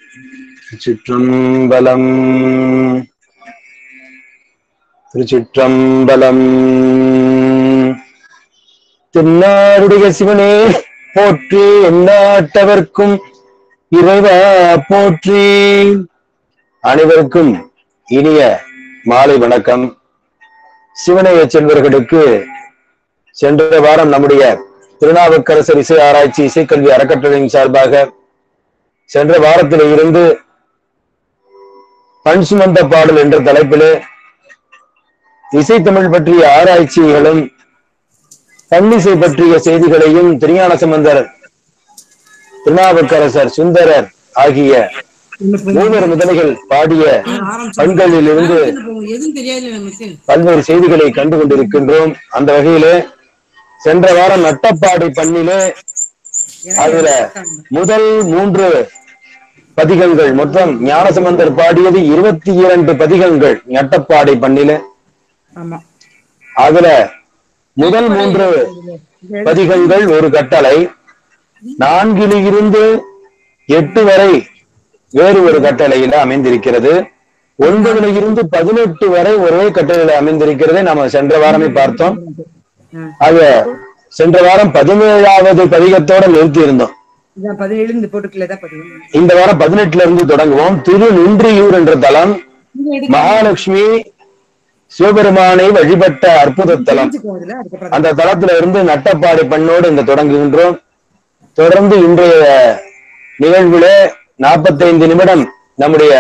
திருச்சிற்றம்பலம் திருச்சிற்றம்பலம் தென்னாருடைய சிவனே போற்றி எந்நாட்டவர்க்கும் இறைவா போற்றி அனைவருக்கும் இனிய மாலை வணக்கம் சிவனைய செல்வர்களுக்கு சென்ற வாரம் நம்முடைய திருநாவுக்கரசர் இசை ஆராய்ச்சி இசைக்கல்வி அறக்கட்டளையின் சார்பாக சென்ற வாரத்திலே இருந்து பண் சுமந்த பாடல் என்ற தலைப்பிலே இசைத்தமிழ் பற்றிய ஆராய்ச்சிகளும் பன்னிசை பற்றிய செய்திகளையும் திருஞான சம்பந்தர் திருநாவுக்கரசர் சுந்தரர் ஆகிய மூவர் முதலைகள் பாடிய பண்களில் இருந்து எதுவும் தெரியாது நமக்கு பல்வேறு செய்திகளை கண்டு கொண்டிருக்கின்றோம் அந்த வகையிலே சென்ற வாரம் நட்டப்பாடை பண்ணிலே அதுல முதல் மூன்று பதிகங்கள் மொத்தம் ஞானசம்பந்தர் பாடியது இருபத்தி இரண்டு பதிகங்கள் நட்டப்பாடை பண்ணில ஆமா அதுல முதல் மூன்று பதிகங்கள் ஒரு கட்டளை நான்கில் இருந்து எட்டு வரை வேறு ஒரு கட்டளையில அமைந்திருக்கிறது ஒன்பதுல இருந்து பதினெட்டு வரை ஒரே கட்டளையில அமைந்திருக்கிறதை நாம சென்ற வாரமே பார்த்தோம் அது சென்ற வாரம் பதினேழாவது பதிகத்தோட நிறுத்தி இருந்தோம் இதான் பதினேழு இந்த போட்டுக்குள்ள தான் பதிவு இந்த வாரம் பதினெட்டுல இருந்து தொடங்குவோம் திரு நின்றியூர் என்ற தலம் மகாலட்சுமி சிவபெருமானை வழிபட்ட அற்புத தலம் அதுல அதுக்கப்புறம் அந்த தளத்துல இருந்து நட்டப்பாடை பண்ணோடு இந்த தொடங்குகின்றோம் தொடர்ந்து இன்றைய நிகழ்விலே நாற்பத்தைந்து நிமிடம் நம்முடைய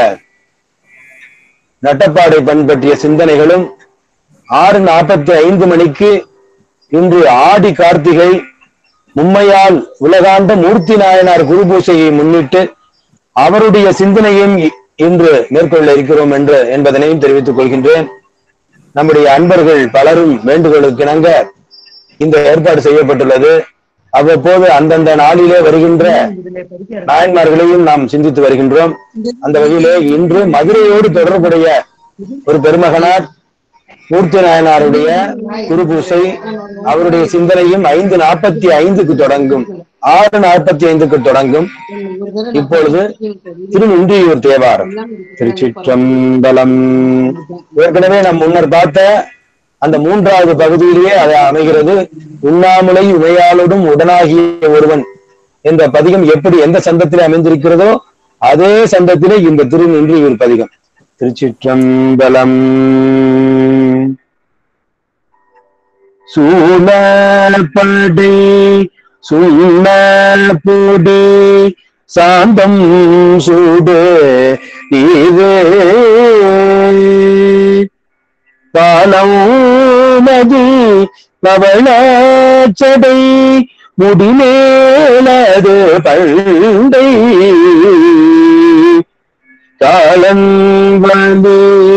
நட்டப்பாடை பண் பற்றிய சிந்தனைகளும் ஆறு நாற்பத்தி ஐந்து மணிக்கு இன்று ஆடி கார்த்திகை மும்மையால் உலகாண்ட மூர்த்தி நாயனார் குரு பூசையை முன்னிட்டு அவருடைய சிந்தனையும் இ- இன்று மேற்கொள்ள இருக்கிறோம் என்று என்பதனையும் தெரிவித்துக் கொள்கின்றேன் நம்முடைய அன்பர்கள் பலரும் வேண்டுகோளுக்கு இணங்க இந்த ஏற்பாடு செய்யப்பட்டுள்ளது அவ்வப்போது அந்தந்த நாளிலே வருகின்ற இதுல படிக்க நாயன்மார்களையும் நாம் சிந்தித்து வருகின்றோம் அந்த வகையிலே இன்று மதுரையோடு தொடர்புடைய ஒரு பெருமகனார் மூர்த்தி நாயனாருடைய குருபூசை அவருடைய சிந்தனையும் ஐந்து நாற்பத்தி ஐந்துக்கு தொடங்கும் ஆறு நாற்பத்தி ஐந்துக்கு தொடங்கும் இப்பொழுது திருநின்றியூர் தேவாரம் திருச்சிற்றம்பலம் ஏற்கனவே நாம் முன்னர் பார்த்த அந்த மூன்றாவது பகுதியிலேயே அது அமைகிறது உண்ணாமுலை உமையாளோடும் உடனாகிய ஒருவன் என்ற பதிகம் எப்படி எந்த சந்தத்திலே அமைந்திருக்கிறதோ அதே சந்தத்திலே இந்த திருநின்றியூர் பதிகம் திருச்சிற்றம்பலம் சூழப்படை சுண்ணப்பொடி சாந்தம் சூடு இது பாலம் மதி பவளச்சடை முடிமேலது பண்டை காலம் வந்து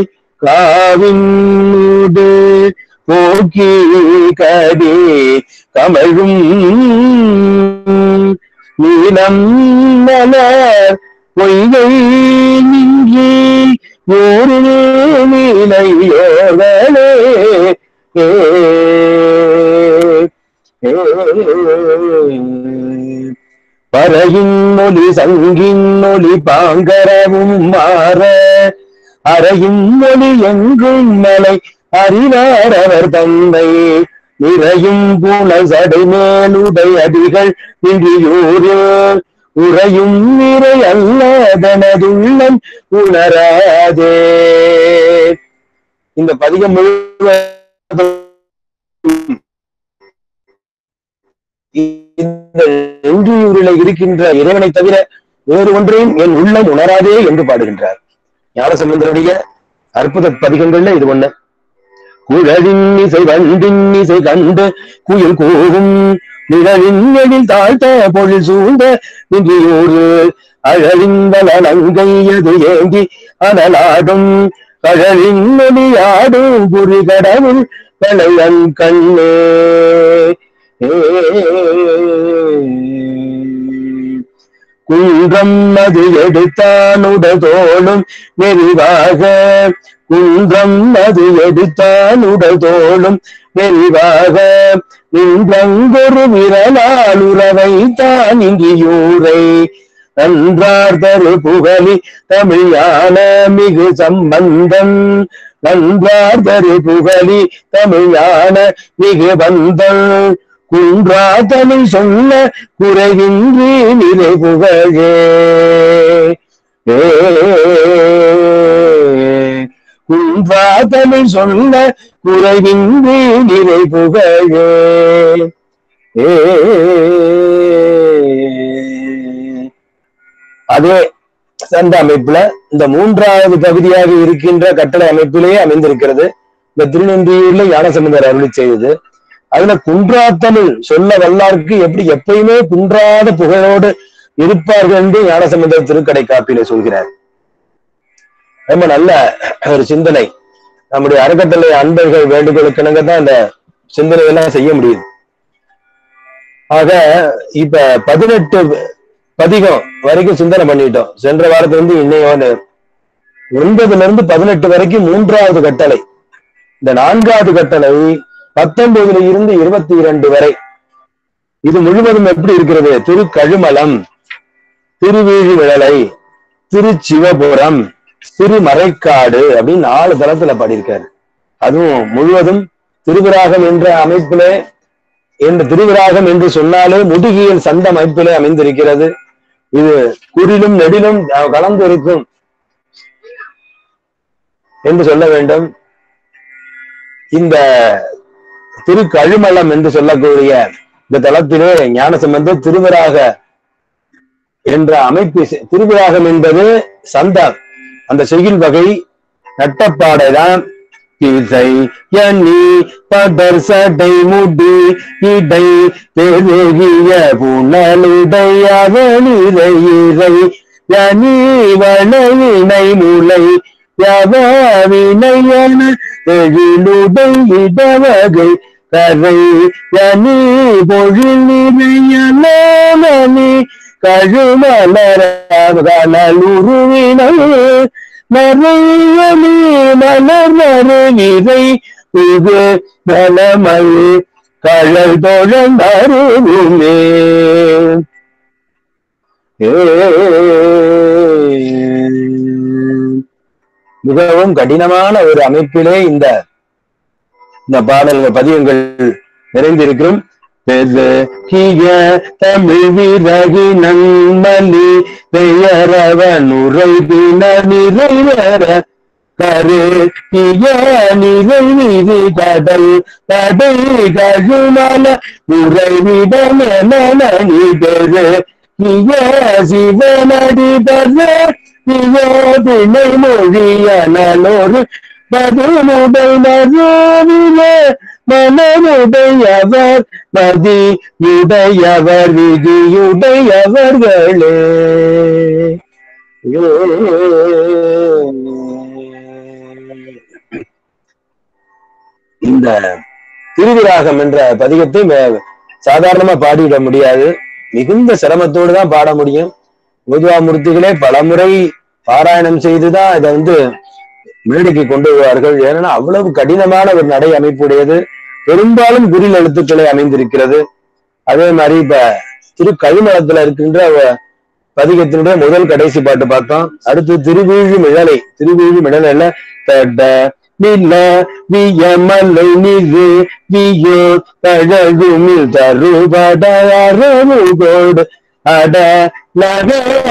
காவினோடு போக்கி கடி கமழும் நீலம் மலர் பொய்கை நீங்கி ஊரில் நீலையோகளே ஏ பறையின் மொழி சங்கின் மொழி பாங்கரவும் மாற அறையின் மொழி எங்கும் மலை அறிவார் அவர் தந்தை நிறையும் பூல சடை மேலுடை அடிகள் இன்றியூரில் உறையும் நிறை அல்லதனதுள்ளம் உணராதே இந்த பதிகம் முழுவதும் இந்த நெஞ்சியூரில் இருக்கின்ற இறைவனை தவிர வேறு ஒன்றையும் என் உள்ளம் உணராதே என்று பாடுகின்றார் ஞானசம்பந்தருடைய அற்புத பதிகங்கள்ல இது ஒண்ணு குழலின் இசை வண்டின் இசை கண்டு குயில் கூவும் நிழலின் எழில் தாழ்த்த பொழில் சூழ்ந்த நின்றியோடு அழலின் வளங்கையது ஏந்தி அனலாடும் கழலின் மொழியாடும் குறி கடவுள் கலையன் கண்ணே குன்றம் அது எடுத்தானுட தோளும் நெறிவாக குன்றம் அது எடுத்தானுட தோளும் நெறிவாக நின்றங்கொரு விரலால் உறவை தான் இங்கியூரை நன்றார் தரு புகழி தமிழான மிகு சம்பந்தம் நன்றார் தரு புகழி தமிழான மிகு பந்தம் குன்றா தமிழ் சொன்ன குறைவின்றி நிலை புகழே ஏ குன்றா தமிழ் சொன்ன குறைவின்றி நிலை புகழே ஏ அதே சந்த அமைப்புல இந்த மூன்றாவது பகுதியாக இருக்கின்ற கட்டளை அமைப்பிலேயே அமைந்திருக்கிறது இந்த திருநென்றியூர்ல ஞானசம்பந்தர் அருளி செய்தது அதுல குன்றாத்தமிழ் சொல்ல வல்லாருக்கு எப்படி எப்பயுமே குன்றாத புகழோடு இருப்பார்கள் என்று ஞானசம்பந்தர் திருக்கடை காப்பில சொல்கிறார் ரொம்ப நல்ல ஒரு சிந்தனை நம்முடைய அறக்கட்டளை அன்பர்கள் வேண்டுகோளுக்கிணங்க தான் இந்த சிந்தனை எல்லாம் செய்ய முடியுது ஆக இப்ப பதினெட்டு பதிகம் வரைக்கும் சிந்தனை பண்ணிட்டோம் சென்ற வாரத்துல இருந்து இன்னையோட ஒன்பதுல இருந்து பதினெட்டு வரைக்கும் மூன்றாவது கட்டளை இந்த நான்காவது கட்டளை பத்தொன்பதுல இருந்து இருபத்தி இரண்டு வரை இது முழுவதும் எப்படி இருக்கிறது திருக்கழுமலம் திருவீழி விழலை திருச்சிவபுரம் திருமறைக்காடு அப்படின்னு நாலு தளத்துல பாடியிருக்காரு அதுவும் முழுவதும் திருவிராகம் என்ற அமைப்பிலே என்ற திருவிராகம் என்று சொன்னாலே முதுகியல் சந்த அமைப்பிலே அமைந்திருக்கிறது இது குறிலும் நெடிலும் கலந்து இருக்கும் என்று சொல்ல வேண்டும் இந்த திருக்கழுமலம் என்று சொல்லக்கூடிய இந்த தளத்திலே ஞானசம்பந்தர் திருவிராக என்ற அமைப்பு திருவிராகம் என்பது சந்தம் அந்த செய்யுள் வகை நட்டப்பாடைதான் இசை எண்ணி பதர் சடை முடி இடை பெருகிய புனலுடை அவனிரை இறை யனி வளையினை முலை யவினையன எழிலுடை இடவகை கரை யனி பொழில் நிறையலி கழுமலருவினை மறையலி மலர் மருவிதை இது நலமல் கழல் தொடர்ந்தருவுமே மிகவும் கடினமான ஒரு அமைப்பிலே இந்த இந்த பாடல்கள் பதியங்கள் நிறைந்திருக்கும் பெருகிய தமிழ் விறகி நன்மலி பெயரவன் உரைவின நிறைவேற கருகிய நிறைவிதி கடல் கடை கழுமல உறைவிடமென பெரு சிவனடி பெற திணை மொழிய நலோரு பதிலுடை மருவிலே மனமுடையவர் மதியுடையவர் விதியுடையவர்களே இந்த திருவிராகம் என்ற பதிகத்தை மே- சாதாரணமா பாடிவிட முடியாது மிகுந்த சிரமத்தோடு தான் பாட முடியும் மூர்த்திகளே பலமுறை பாராயணம் செய்துதான் இதை வந்து மேடைக்கு கொண்டு வருவார்கள் ஏன்னா அவ்வளவு கடினமான ஒரு நடை அமைப்புடையது பெரும்பாலும் குறில் எழுத்துக்களை அமைந்திருக்கிறது அதே மாதிரி இப்ப திரு கழிமலத்துல இருக்கின்ற வ- பதிகத்தினுடைய முதல் கடைசி பாட்டு பார்த்தோம் அடுத்து திருவீழி மிழலை திருவீழி மிழலைல தட நில வியமலை நிறு வியோ தழகுமில் தருபட அரமுகோடு அட லக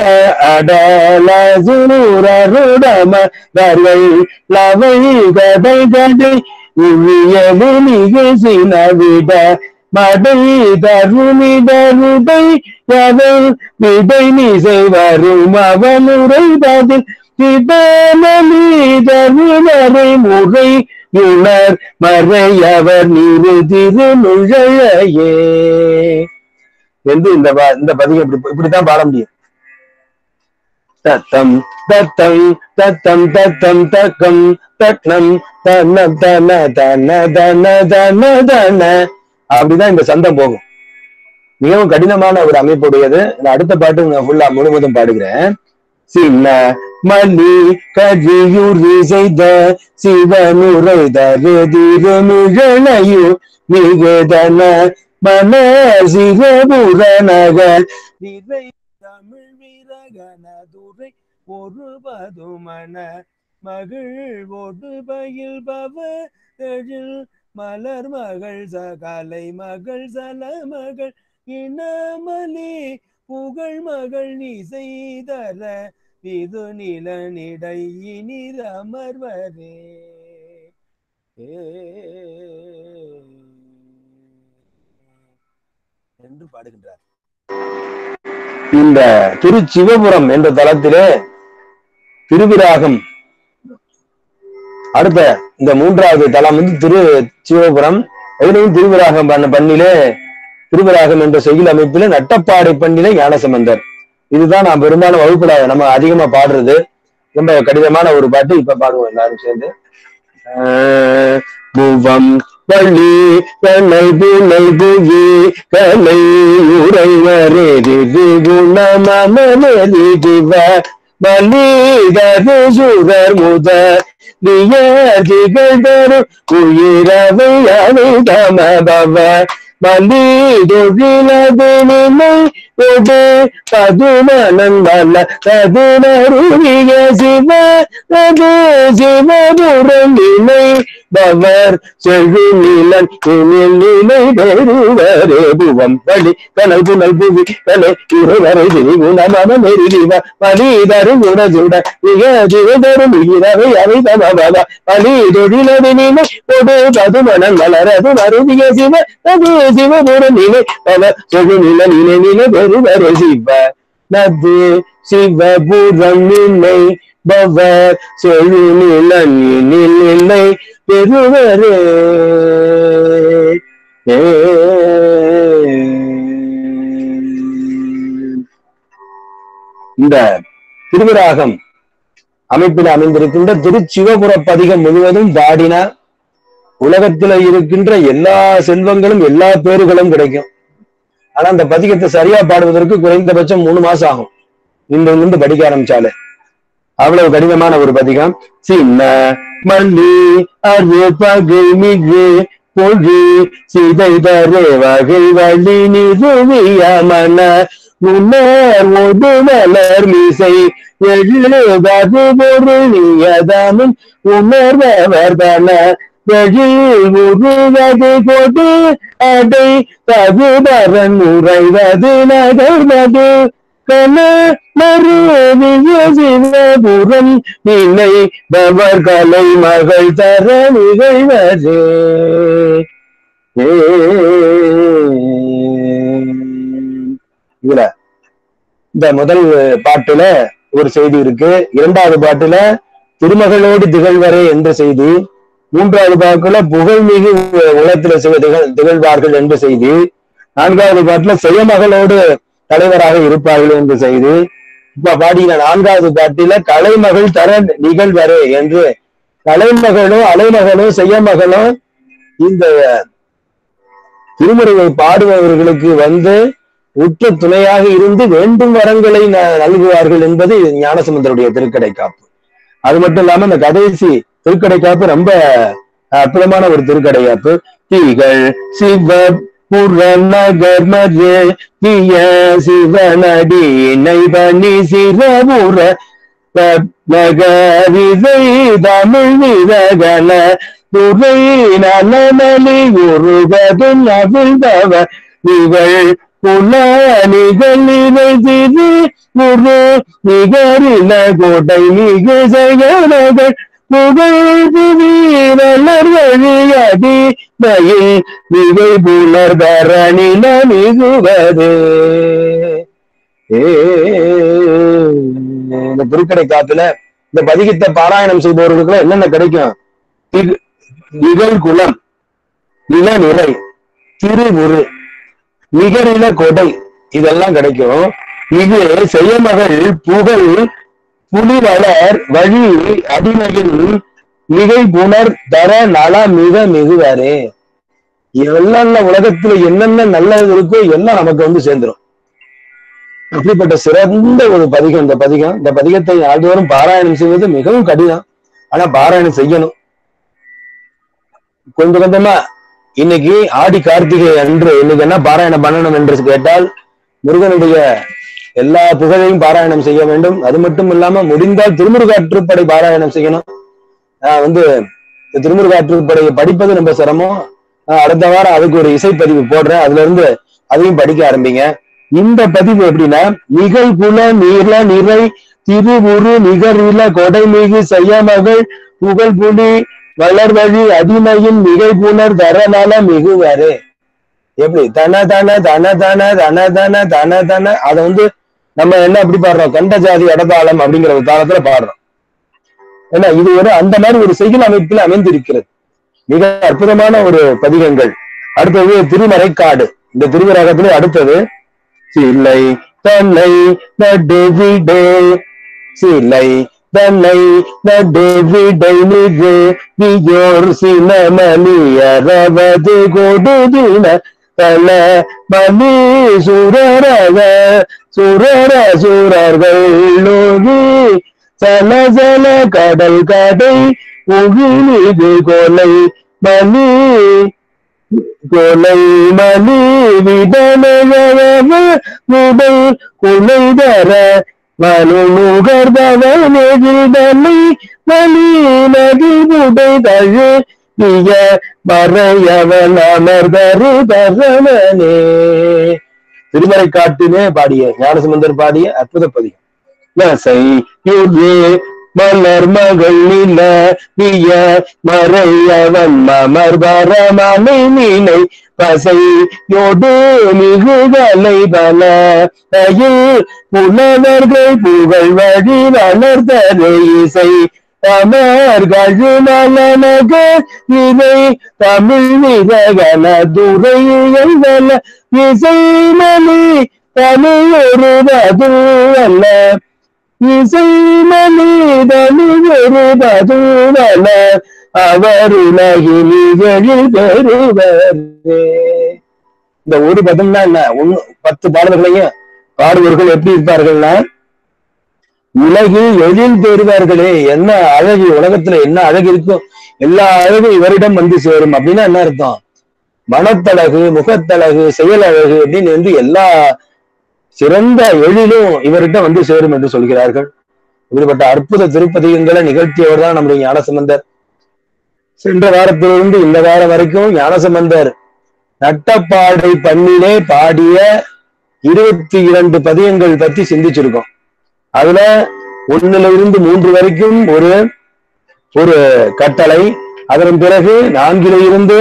அடலசுரருடம வரை லவை கதை கதை உவியலு நிகழ்ச்சின விட மடை தருமி தருடை எவை விடை மிசை வரும் அவனுரை பதில் இதனி தருமறை முறை உணர் மறையவர் நீரு திருநுழையே என்று இந்த பா- இந்த பதிகம் இப்படி இப்படித்தான் பாட முடியும் தத்தம் தத்தம் தத்தம் தத்தம் தக்கம் தட்னம் தன தன தன தன தன தன அப்படிதான் இந்த சந்தம் போகும் மிகவும் கடினமான ஒரு அமைப்புடையது நான் அடுத்த பாட்டு நான் ஃபுல்லா முழுவதும் பாடுகிறேன் சின்ன மல்லி கஜியுரி செய்த சிவனுரை தரு திருமிழனையு மிகுதன மன சிவபுர நகர் இறை தமிழ் விரகனதுரை ஒரு பதுமன மகள் ஒடு பயில் பவ எழில் மலர் மகள் சகலை மகள் சல மகள் இனமலி புகழ் மகள் நீ செய்தர இது நிலனிடை இனிர் அமர்வரே ஏ என்று பாடுகின்றார் இந்த திருச்சிவபுரம் என்ற தலத்திலே திருவிராகம் அடுத்த இந்த மூன்றாவது தலம் வந்து திரு சிவபுரம் அதுலயும் திருவிராகம் பண்ண பண்ணிலே திருவிராகம் என்ற செய்யுள் அமைப்பில நட்டப்பாடை பண்ணிலே ஞானசம்பந்தர் இதுதான் நான் பெரும்பாலும் வகுப்புல நம்ம அதிகமா பாடுறது ரொம்ப கடினமான ஒரு பாட்டு இப்ப பாடுவோம் எல்லாரும் சேர்ந்து ஆஹ் புவம் பள்ளி கலை புலை புகி கலை உரைவரே திதி குணமனே திவ பலிதரு சுரர் முத திகழ் தரு உயிரவை அணிதம பவ பலி தொழிலது நிலை ஒடு பதுமனன் வல்ல ததுனருவிய சிவ அது சிவபுரம் நிலை பவர் செழுநிலன் இனில் நிலை பெறுவரே புவம் பலி கனல் புனல் புவி கலை இருவரை திரி குணமன மெருதிவ பலி தரு குணசுட மிக ஜீவதரும் இரவை அவை தமபவ பலி தொழிலது நிலை ஒடு பதுமனன் வளரது மருதிய சிவ அது சிவபுரம் நிலை பவர் செழுநில நிலை நிலை பெறுவரே சிவ நது சிவபுரம் நிலை பவர் செழுநிலன் நிலை பெறுவரே ஏ. இந்த திருவிராகம் அமைப்பில் அமைந்திருக்கின்ற திருச்சிவபுர பதிகம் முழுவதும் பாடினா உலகத்துல இருக்கின்ற எல்லா செல்வங்களும் எல்லா பேறுகளும் கிடைக்கும் ஆனா அந்த பதிகத்தை சரியா பாடுவதற்கு குறைந்தபட்சம் மூணு மாசம் ஆகும் இந்த இருந்து படிக்க ஆரம்பிச்சாலே அவ்வளவு கடினமான ஒரு பதிகம் சின்ன மல்லி அரு பகை மிகு பொழி சிதைதரே வகை வழி நிறுவிய மன முன்னர் ஒடு மலர் மீசை எழுதது பொருளியதானும் உணர்வவர் தன எழில் உருவது கொடு அடை தகுபரன் உறைவது நகர்வது கன மருவிய சிவபுரம் நிலை பவர் கலை மகள் தர நிகழ்வதே ஏ. இதுல இந்த முதல் பாட்டுல ஒரு செய்தி இருக்கு இரண்டாவது பாட்டுல திருமகளோடு திகழ்வரே என்ற செய்தி மூன்றாவது பாட்டுல புகழ்மிகு உலகத்துல சிவ திகழ் திகழ்வார்கள் என்ற செய்தி நான்காவது பாட்டுல சுயமகளோடு தலைவராக இருப்பார்கள் என்ற செய்தி இப்ப பாடின நான்காவது பாட்டில கலைமகள் தர நிகழ்வரே என்று கலைமகளும் அலைமகளும் செய்யமகளும் இந்த திருமுறையை பாடுபவர்களுக்கு வந்து உற்ற துணையாக இருந்து வேண்டும் வரங்களை ந- நல்குவார்கள் என்பது ஞானசமுந்தருடைய திருக்கடை காப்பு அது மட்டும் இல்லாம இந்த கடைசி திருக்கடை காப்பு ரொம்ப அற்புதமான ஒரு திருக்கடை காப்பு தீகள் சிவ புறநகர் மது தீய சிவனடி பணி சிறபுற நகரிசை தமிழ் விரகன துறை நலமலி உருவதும் அவிழ்ந்தவ இவள் புல நிகழ்நிலை திரு முரு நிகரில கோட்டை மிகு செயலகள் புகழ்ந்து வீரலர் வழியடி மயில் மிகை புலர் தரணில மிகுவது ஏ இந்த திருக்கடை காத்துல இந்த பதிகத்தை பாராயணம் செய்பவர்களுக்கு என்னென்ன கிடைக்கும் திகு- நிகழ்குலம் நிலநிறை திருவுரு நிகரில கொடை இதெல்லாம் கிடைக்கும் இது செய்யமகள் புகழ் புலிவளர் வழி அடிமையில் மிகை புனர் தர நல மிக மிகுவாரே எல்லாம் உலகத்துல என்னென்ன நல்லது இருக்கோ எல்லாம் நமக்கு வந்து சேர்ந்துரும் அப்படிப்பட்ட சிறந்த ஒரு பதிகம் இந்த பதிகம் இந்த பதிகத்தை ஆண்டுதோறும் பாராயணம் செய்வது மிகவும் கடினம் ஆனா பாராயணம் செய்யணும் கொஞ்சம் கொஞ்சமா இன்னைக்கு ஆடி கார்த்திகை அன்று இன்னைக்கு என்ன பாராயணம் பண்ணணும் என்று கேட்டால் முருகனுடைய எல்லா புகழையும் பாராயணம் செய்ய வேண்டும் அது மட்டும் இல்லாம முடிந்தால் திருமுருகாற்றுப்படை பாராயணம் செய்யணும் ஆஹ் வந்து இந்த திருமுருகாற்றுப்படையை படிப்பது ரொம்ப சிரமம் ஆஹ் அடுத்த வாரம் அதுக்கு ஒரு இசைப்பதிவு போடுறேன் அதுல இருந்து அதையும் படிக்க ஆரம்பிங்க இந்த பதிவு எப்படின்னா நிகழ்குல நீர்ல நிறை திருவுரு நிகரில கொடைமிகு செய்யமகள் புகழ் புலி வளர்வழி அடிமையின் மிகைப்புணர் தரநல மிகுவரே எப்படி தன தன தன தன தன தன தன தன அதை வந்து நம்ம என்ன எப்படி பாடுறோம் கண்ட ஜாதி அடதாளம் அப்படிங்கிற ஒரு தாளத்துல பாடுறோம் ஏன்னா இது ஒரு அந்த மாதிரி ஒரு செய்யுள் அமைப்பில் அமைந்திருக்கிறது மிக அற்புதமான ஒரு பதிகங்கள் அடுத்தது திருமறைக்காடு இந்த திருவிரகத்திலே அடுத்தது சிலை தன்னை நடுவிடே சிலை தன்னை நடுவிடை மிகு வியோர் சினமணியரவது கொடுதின தல மணி சுரரவ சுரர சுரர்கள் லோகி சல சல கடல் கடை உகிலிது கொலை மணி கொலை மணி விடனவ விடை குலை தர மனு நுகர்தவனை மணி நதி புடை தழு நீய மறையவன் அமர்தரு தரவனே திருமறை காட்டினே பாடிய ஞானசம்பந்தர் பாடிய அற்புத பதிகம் நசை யுகே மலர் மகள் நில நீய மறையவன் மமர் வரமனை நீனை பசை யோடு மிகுதலை பல தயில் புலவர்கள் புகழ் வழி வளர்த்தரை இசை தமர்கள் நலனக இதை தமிழ் விரகன துறை எழுதல இசை மணி தமிழ் ஒரு அல்ல இசை மணி தமிழ் ஒரு அல்ல அவர் உலகில் எழில் பெறுவரே இந்த ஒரு பதம்னா என்ன ஒண்ணு பத்து பாடல்களையும் பாடுவர்கள் எப்படி இருப்பார்கள்னா உலகில் எழில் பெறுவார்களே என்ன அழகு உலகத்துல என்ன அழகு இருக்கும் எல்லா அழகும் இவரிடம் வந்து சேரும் அப்படின்னா என்ன அர்த்தம் மனத்தழகு முகத்தழகு செயலழகு அப்படின்னு வந்து எல்லா சிறந்த எழிலும் இவர்கிட்ட வந்து சேரும் என்று சொல்கிறார்கள் இப்படிப்பட்ட அற்புத திருப்பதிகங்களை நிகழ்த்தியவர் தான் நம்முடைய ஞானசம்பந்தர் சென்ற வாரத்திலிருந்து இந்த வாரம் வரைக்கும் ஞானசம்பந்தர் நட்டப்பாடை பண்ணிலே பாடிய இருபத்தி இரண்டு பதியங்கள் பத்தி சிந்திச்சிருக்கோம் அதுல ஒண்ணுல இருந்து மூன்று வரைக்கும் ஒரு ஒரு கட்டளை அதன் பிறகு நான்கில இருந்து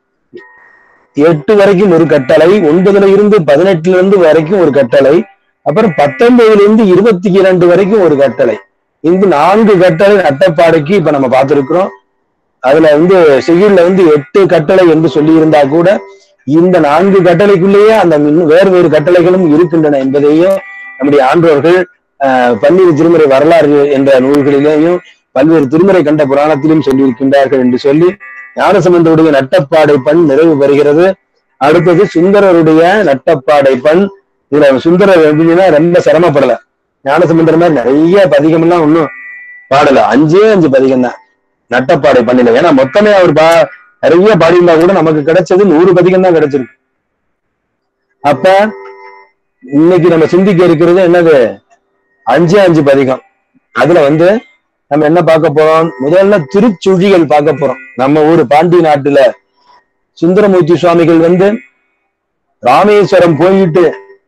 எட்டு வரைக்கும் ஒரு கட்டளை ஒன்பதுல இருந்து பதினெட்டுல இருந்து வரைக்கும் ஒரு கட்டளை அப்புறம் பத்தொன்பதுல இருந்து இருபத்தி இரண்டு வரைக்கும் ஒரு கட்டளை இந்த நான்கு கட்டளை நட்டப்பாடைக்கு இப்ப நம்ம பார்த்திருக்கிறோம் அதுல வந்து செய்யுள்ல வந்து எட்டு கட்டளை என்று சொல்லி இருந்தா கூட இந்த நான்கு கட்டளைக்குள்ளேயே அந்த இன்னும் வேறு வேறு கட்டளைகளும் இருக்கின்றன என்பதையும் நம்முடைய ஆன்றோர்கள் ஆஹ் பன்னிரு திருமுறை வரலாறு என்ற நூல்களிலேயும் பல்வேறு திருமுறை கண்ட புராணத்திலும் சொல்லியிருக்கின்றார்கள் என்று சொல்லி ஞானசம்பந்தருடைய நட்டப்பாடை பண் நிறைவு பெறுகிறது அடுத்தது சுந்தரருடைய நட்டப்பாடை பண் இதுல சுந்தரர் எப்படின்னா ரொம்ப சிரமப்படல ஞானசம்பந்தர் மாதிரி நிறைய பதிகம் எல்லாம் ஒன்றும் பாடல அஞ்சே அஞ்சு பதிகம் தான் நட்டப்பாடை பண்ணல ஏன்னா மொத்தமே அவர் பா நிறைய பாடியிருந்தா கூட நமக்கு கிடைச்சது நூறு பதிகம் தான் கிடைச்சிருக்கு அப்ப இன்னைக்கு நம்ம சிந்திக்க இருக்கிறது என்னது அஞ்சு அஞ்சு பதிகம் அதுல வந்து நம்ம என்ன பார்க்க போறோம் முதல்ல திருச்சுழிகள் பார்க்க போறோம் நம்ம ஊரு பாண்டி நாட்டுல சுந்தரமூர்த்தி சுவாமிகள் வந்து ராமேஸ்வரம் போயிட்டு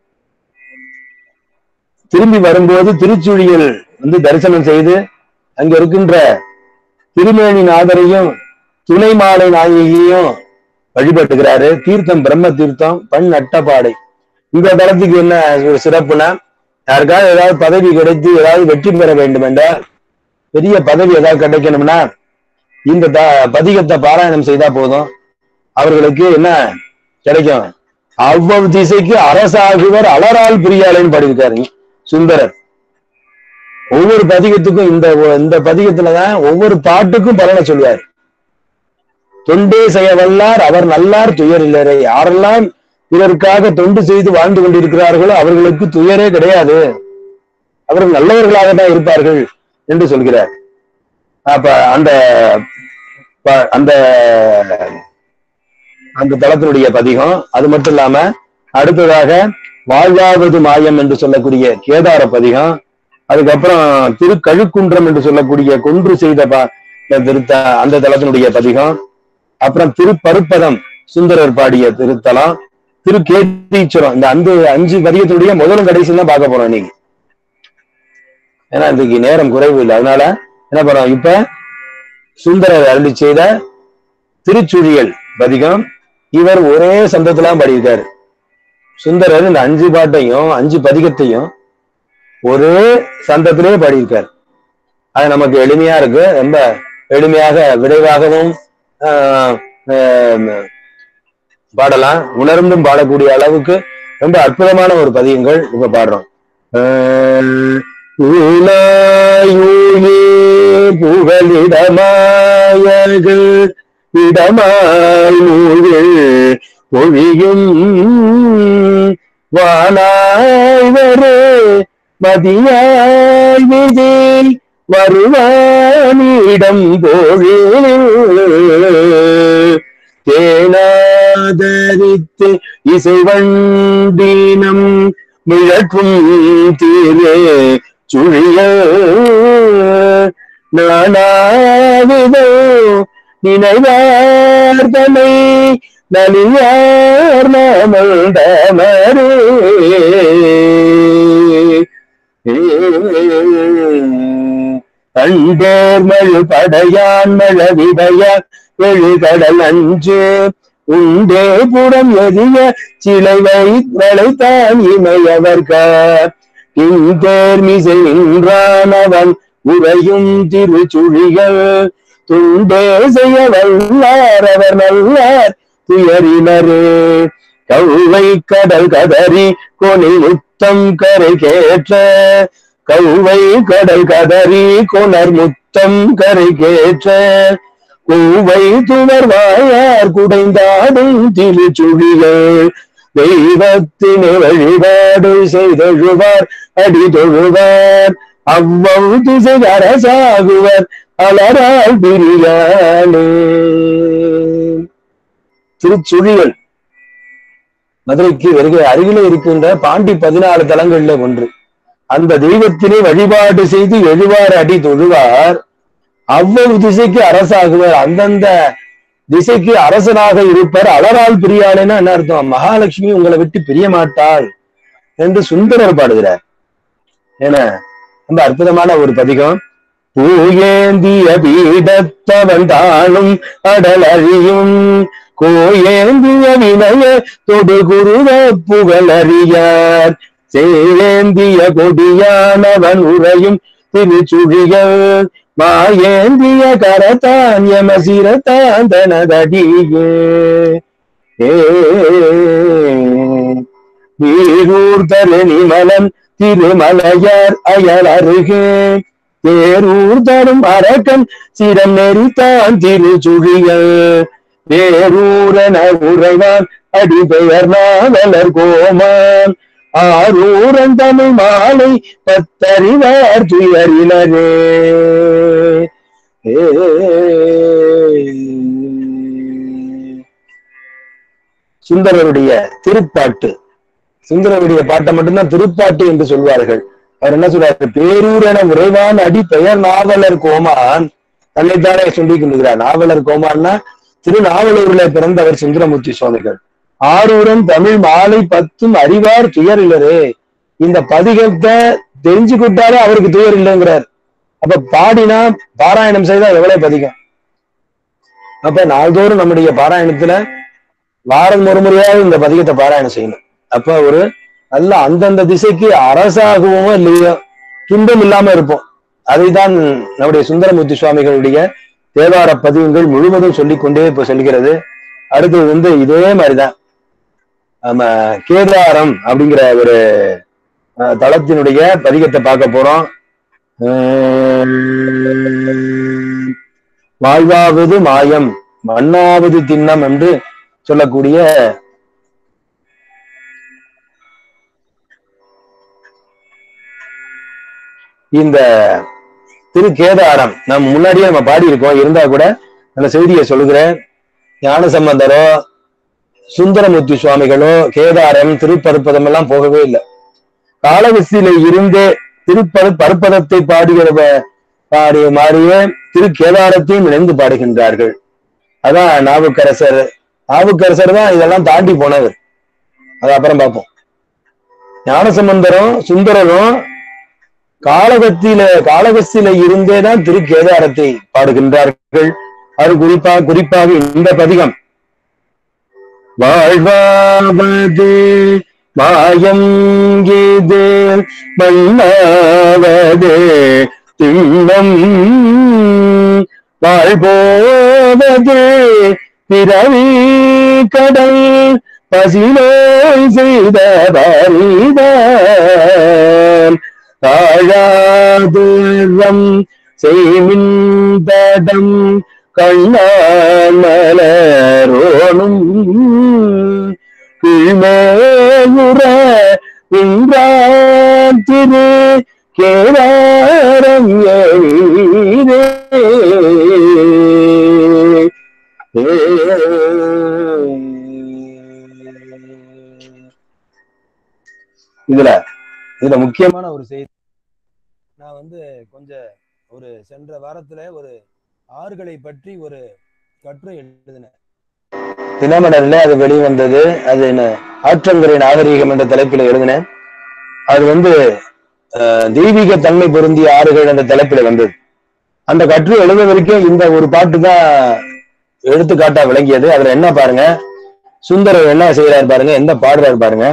திரும்பி வரும்போது திருச்சுழிகள் வந்து தரிசனம் செய்து அங்க இருக்கின்ற திருமேனி நாதரையும் துணை மாலை நாயகியையும் வழிபட்டுக்கிறாரு தீர்த்தம் பிரம்ம தீர்த்தம் பண் நட்டப்பாடை இந்த தளத்துக்கு என்ன ஒரு சிறப்புனா யாருக்காவது ஏதாவது பதவி கிடைத்து ஏதாவது வெற்றி பெற வேண்டும் என்றால் பெரிய பதவி ஏதாவது கிடைக்கணும்னா இந்த த பதிகத்தை பாராயணம் செய்தா போதும் அவர்களுக்கு என்ன கிடைக்கும் அவ்வளவு திசைக்கு அரசாகுவர் அலரால் பிரியாளைன்னு பாடியிருக்காரு சுந்தரர் ஒவ்வொரு பதிகத்துக்கும் இந்த இந்த பதிகத்துலதான் ஒவ்வொரு பாட்டுக்கும் பலனை சொல்லுவார் தொண்டே செய்ய வல்லார் அவர் நல்லார் துயர் இல்லரை யாரெல்லாம் பிறருக்காக தொண்டு செய்து வாழ்ந்து கொண்டிருக்கிறார்களோ அவர்களுக்கு துயரே கிடையாது அவர்கள் நல்லவர்களாக தான் இருப்பார்கள் என்று சொல்கிறார் அப்ப அந்த ப- அந்த அந்த தளத்தினுடைய பதிகம் அது மட்டும் இல்லாம அடுத்ததாக வாழ்வாவது மாயம் என்று சொல்லக்கூடிய கேதார பதிகம் அதுக்கப்புறம் திருக்கழுக்குன்றம் என்று சொல்லக்கூடிய கொன்று செய்த பா- திருத்த அந்த தலத்தினுடைய பதிகம் அப்புறம் திருப்பருப்பதம் சுந்தரர் பாடிய திருத்தலம் திருக்கேதீச்சுரம் இந்த அந்த அஞ்சு பதியத்துடைய முதலும் கடைசியும் தான் பார்க்க போறோம் இன்னைக்கு ஏன்னா இதுக்கு நேரம் குறைவு இல்லை அதனால என்ன பண்றோம் இப்ப சுந்தரர் அருளி செய்த திருச்சுழியல் பதிகம் இவர் ஒரே சந்தத்துல பாடியிருக்காரு சுந்தரர் இந்த அஞ்சு பாட்டையும் அஞ்சு பதிகத்தையும் ஒரே சந்தத்திலே பாடியிருக்காரு அது நமக்கு எளிமையா இருக்கு ரொம்ப எளிமையாக விரைவாகவும் ஆஹ், ஆஹ், பாடலாம் உணர்ந்தும் பாடக்கூடிய அளவுக்கு ரொம்ப அற்புதமான ஒரு பதியங்கள் இப்ப பாடுறோம் ஆஹ், ஊனாயூயே புகலிடமாயகள் இடமாய் நூல்கள் பொழியும் வானாய் வரு மதியாய் விதில் வருவானிடம் போழில் தேனாதரித்து இசைவண்டினம் மிழக்கும் தீரே சுழிய நானாவிதோ நினைவார்தனை நலியார் நாமந்தமரே கண்டேர்மழு படையான் மழவிடைய எழுகடல் அஞ்சு உண்டே புறம் எரிய சிலை வைத்தான் இமையவர்கார் இந்தேர்மிசை நின்றானவன் உறையும் திருச்சுழிகள் துண்டே செய்ய வல்லார் அவர் நல்லார் துயரினரே கௌவை கடல் கதறி கொனி முத்தம் கரை கேற்ற கௌவை கடல் கதறி கொணர் முத்தம் கரை கேற்ற கூவை துவர் வாயார் குடைந்தாடும் திருச்சுழிகள் தெய்வத்தினை வழிபாடு செய்தொழுவார் அடி தொழுவார் அவ்வம் திசை அரசாகுவர் அலரால் பிரியானே திருச்சுழிகள் மதுரைக்கு வருகை அருகிலே இருக்கின்ற பாண்டி பதினாலு தலங்கள்ல ஒன்று அந்த தெய்வத்தினை வழிபாடு செய்து எழுவார் அடி தொழுவார் அவ்வளவு திசைக்கு அரசாகுவர் அந்தந்த திசைக்கு அரசனாக இருப்பார் அலரால் பிரியாளேன்னா என்ன அர்த்தம் மகாலட்சுமி உங்களை விட்டு பிரிய மாட்டாள் என்று சுந்தரர் பாடுகிறார் ஏன்னா ரொம்ப அற்புதமான ஒரு பதிகம் பூயேந்திய பீடத்தவன் தானும் அடல் அழியும் கோயேந்திய வினய தொடு குருவ புகழறியார் சேந்திய கொடியானவன் உரையும் திருச்சுழிகள் மாயேந்திய கரத்தான் யமசிரத்தான் தனதடியே ஏ வீரூர் தரணி மலன் திருமலையார் அயல் அருகே தேரூர் தரும் அரக்கன் சிரம் நெறித்தான் திருச்சுழிகள் வேரூரன உறைவான் அடிபெயர் நாவலர் கோமான் ஆரூரன் தமிழ் மாலை பத்தறிவார் துயரிலரே ஏ. சுந்தரருடைய திருப்பாட்டு சுந்தரருடைய பாட்டை மட்டும்தான் திருப்பாட்டு என்று சொல்வார்கள் அவர் என்ன சொல்றாரு பேரூரென உறைவான் அடி பெயர் நாவலர் கோமான் தன்னைத்தானே சொல்லிக் கொள்கிறார் நாவலர் கோமான்னா திருநாவலூர்ல பிறந்தவர் சுந்தரமூர்த்தி சுவாமிகள் ஆரூரன் தமிழ் மாலை பத்தும் அறிவார் துயர் இல்லரே இந்த பதிகத்தை தெரிஞ்சுக்கிட்டாலே அவருக்கு துயர் இல்லைங்கிறார் அப்ப பாடினா பாராயணம் செய்தா எவ்வளவு பதிகம் அப்ப நாள்தோறும் நம்முடைய பாராயணத்துல வாரம் ஒரு முறையாவது இந்த பதிகத்தை பாராயணம் செய்யணும் அப்ப ஒரு நல்ல அந்தந்த திசைக்கு அரசாகவோ இல்லையோ துன்பம் இல்லாம இருப்போம் அதைதான் நம்முடைய சுந்தரமூர்த்தி சுவாமிகளுடைய தேவார பதிகங்கள் முழுவதும் சொல்லிக் கொண்டே இப்ப சொல்கிறது அடுத்தது வந்து இதே மாதிரிதான் நம்ம கேதாரம் அப்படிங்கிற ஒரு அஹ், தளத்தினுடைய பதிகத்தை பார்க்க போறோம் அஹ், வாழ்வாவது மாயம் மண்ணாவது திண்ணம் என்று சொல்லக்கூடிய இந்த திருக்கேதாரம் நம்ம முன்னாடியே நம்ம பாடி இருக்கோம் இருந்தா கூட அந்த செய்தியை சொல்லுகிறேன் ஞான சம்பந்தரோ சுந்தரமூர்த்தி சுவாமிகளோ கேதாரம் திருப்பருப்பதம் எல்லாம் போகவே இல்லை காலகஸ்தியில இருந்தே திருப்பது பருப்பதத்தை பாடுகிற பாடிய மாதிரியே திரு கேதாரத்தையும் இணைந்து பாடுகின்றார்கள் அதான் நாவுக்கரசர் நாவுக்கரசர் தான் இதெல்லாம் தாண்டி போனவர் அது அப்புறம் பார்ப்போம் ஞானசம்பந்தரும் சுந்தரரும் காலகத்தில காலகஸ்தியில இருந்தே தான் திரு கேதாரத்தை பாடுகின்றார்கள் அது குறிப்பா குறிப்பாக இந்த பதிகம் வாழ்வாவது மாயம் இது மண்ணாவது திண்ணம் வாழ்போவது பிறவி கடல் பசினோய் செய்த பரிதான் தாழாதுரம் செய்மின் தடம் கண்ணாமலரோனும் கீழ்மேயுற இன்றான் திரு கேதாரம் எழிலே இதுல இதுல முக்கியமான முக்கியமான ஒரு செய்தி நான் வந்து கொஞ்சம் ஒரு சென்ற வாரத்துல ஒரு ஆறுகளை பற்றி ஒரு கட்டுரை எழுதினேன் தினமலர்ல அது வெளிவந்தது அது என்ன ஆற்றங்கரை நாகரீகம் என்ற தலைப்பில் எழுதினேன் அது வந்து அஹ், தெய்வீக தன்மை பொருந்திய ஆறுகள் என்ற தலைப்பில வந்தது அந்த கட்டுரை எழுத வரைக்கும் இந்த ஒரு பாட்டு தான் எடுத்துக்காட்டா விளங்கியது அதுல என்ன பாருங்க சுந்தரர் என்ன செய்யறாரு பாருங்க என்ன பாடுறாரு பாருங்க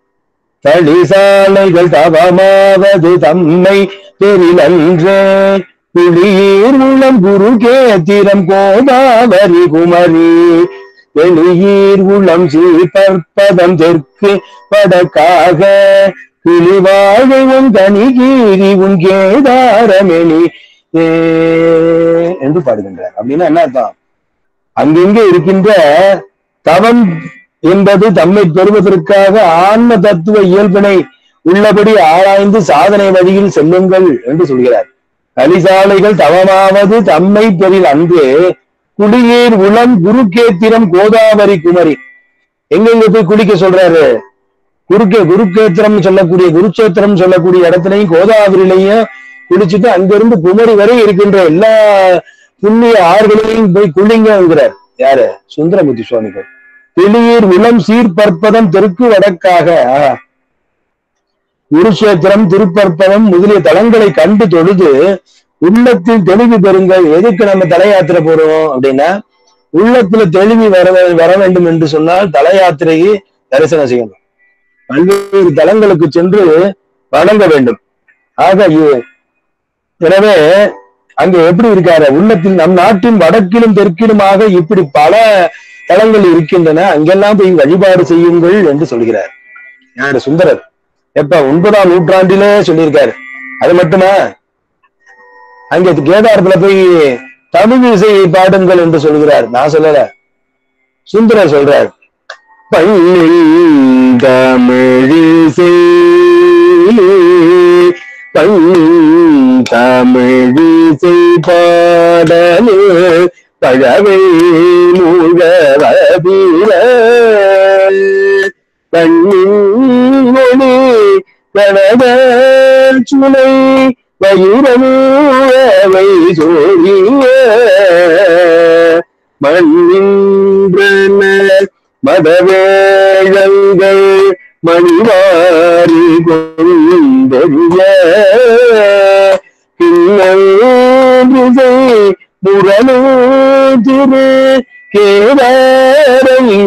தளிசாலைகள் தவமாவது தம்மை பெரிலன்றே புலியீர் உளம் குரு கேத்திரம் கோதாவரி குமரி வெளியீர் உளம் சீர்பற்பதம் தெற்கு வடக்காக கிளிவாழை உன் கனிகீரி உன் கேதாரமெனி ஏ என்று பாடுகின்றார் அப்படின்னா என்ன அர்த்தம் அங்கெங்கே இருக்கின்ற தவம் என்பது தம்மை பெறுவதற்காக ஆன்ம தத்துவ இயல்பினை உள்ளபடி ஆராய்ந்து சாதனை வழியில் செல்லுங்கள் என்று சொல்கிறார் கலிசாலைகள் தவமாவது தம்மை பெறில் அன்று குடிநீர் உளம் குருக்கேத்திரம் கோதாவரி குமரி எங்கெங்க போய் குளிக்க சொல்றாரு குருக்கே குருக்கேத்திரம் சொல்லக்கூடிய குருச்சேத்திரம் சொல்லக்கூடிய இடத்துலயும் கோதாவரிலையும் குளிச்சுட்டு அங்கிருந்து குமரி வரை இருக்கின்ற எல்லா புண்ணிய ஆறுகளையும் போய் குளிங்கிறார் யாரு சுந்தரமூர்த்தி சுவாமிகள் தெளியீர் உளம் சீர்பற்பதம் தெற்கு வடக்காக ஆஹ். குருஷேத்திரம் திருப்பற்பதம் முதலிய தலங்களை கண்டு தொழுது உள்ளத்தில் தெளிவு பெறுங்கள் எதுக்கு நம்ம தல யாத்திரை போறோம் அப்படின்னா உள்ளத்துல தெளிவு வர வர வேண்டும் என்று சொன்னால் தல யாத்திரையை தரிசனம் செய்யணும் பல்வேறு தலங்களுக்கு சென்று வணங்க வேண்டும் ஆக இ- எனவே அங்க எப்படி இருக்காரு உள்ளத்தில் நம் நாட்டின் வடக்கிலும் தெற்கிலுமாக இப்படி பல தலங்கள் இருக்கின்றன அங்கெல்லாம் போய் வழிபாடு செய்யுங்கள் என்று சொல்கிறார் யாரு சுந்தரர் எப்ப ஒன்பதாம் நூற்றாண்டிலே சொல்லியிருக்காரு அது மட்டுமா அங்க கேதாரத்துல போய் தமிழ் இசையை பாடுங்கள் என்று சொல்கிறார் நான் சொல்லல சுந்தரர் சொல்றார் பள்ளியில் தமிழிசை தமிழிசை பாடலே பழவை முழவீர கண்ணின் ஒளி கனக சுனை வயிறவை சோழிய மண்ணின்றன மதவேழங்கள் மணிவாரி கொண்டெறிய கிண்ணை முரணு திரு கேதாரைய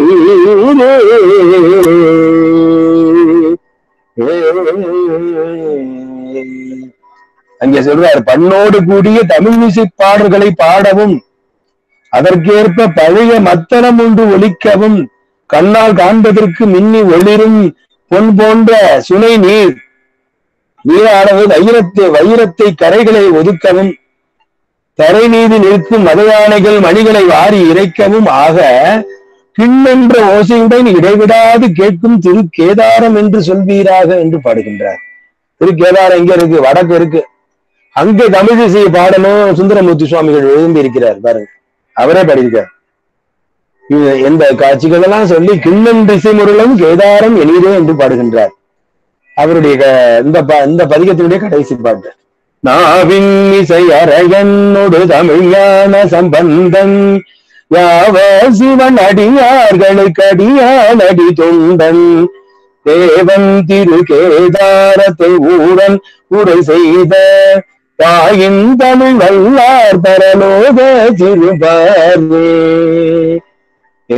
அங்கே சொல்றார் பண்ணோடு கூடிய தமிழ் இசை பாடல்களை பாடவும் அதற்கேற்ப பழைய மத்தளம் ஒன்று ஒலிக்கவும் கண்ணால் காண்பதற்கு மின்னி ஒளிரும் பொன் போன்ற சுனை நீர் நீரானது வைரத்தை வைரத்தை கரைகளை ஒதுக்கவும் தரை மீது நிற்கும் மத யானைகள் மணிகளை வாரி இறைக்கவும் ஆக கிண்ணென்ற ஓசையுடன் இடைவிடாது கேட்கும் திரு கேதாரம் என்று சொல்வீராக என்று பாடுகின்றார் திரு கேதாரம் எங்க இருக்கு வடக்கு இருக்கு அங்கே தமிழிசையை பாடணும் சுந்தரமூர்த்தி சுவாமிகள் எழுந்தி இருக்கிறார் பாருங்க அவரே பாடியிருக்கார் இது இந்த காட்சிகள் எல்லாம் சொல்லி கிண்ணம் திசை முருளும் கேதாரம் எளிதே என்று பாடுகின்றார் அவருடைய க- இந்த ப- இந்த பதிகத்தினுடைய கடைசி பாட்டு நாவின் இசை அரையன்னொடு தமிழான சம்பந்தன் யாவ சிவன் அடியார்களுக்கு அடியான் அடி தொண்டன் தேவன் திரு கேதாரத்தை ஊரன் உரை செய்த தாயின் தமிழ் வல்லார் பரலோக திருபார்வே ஏ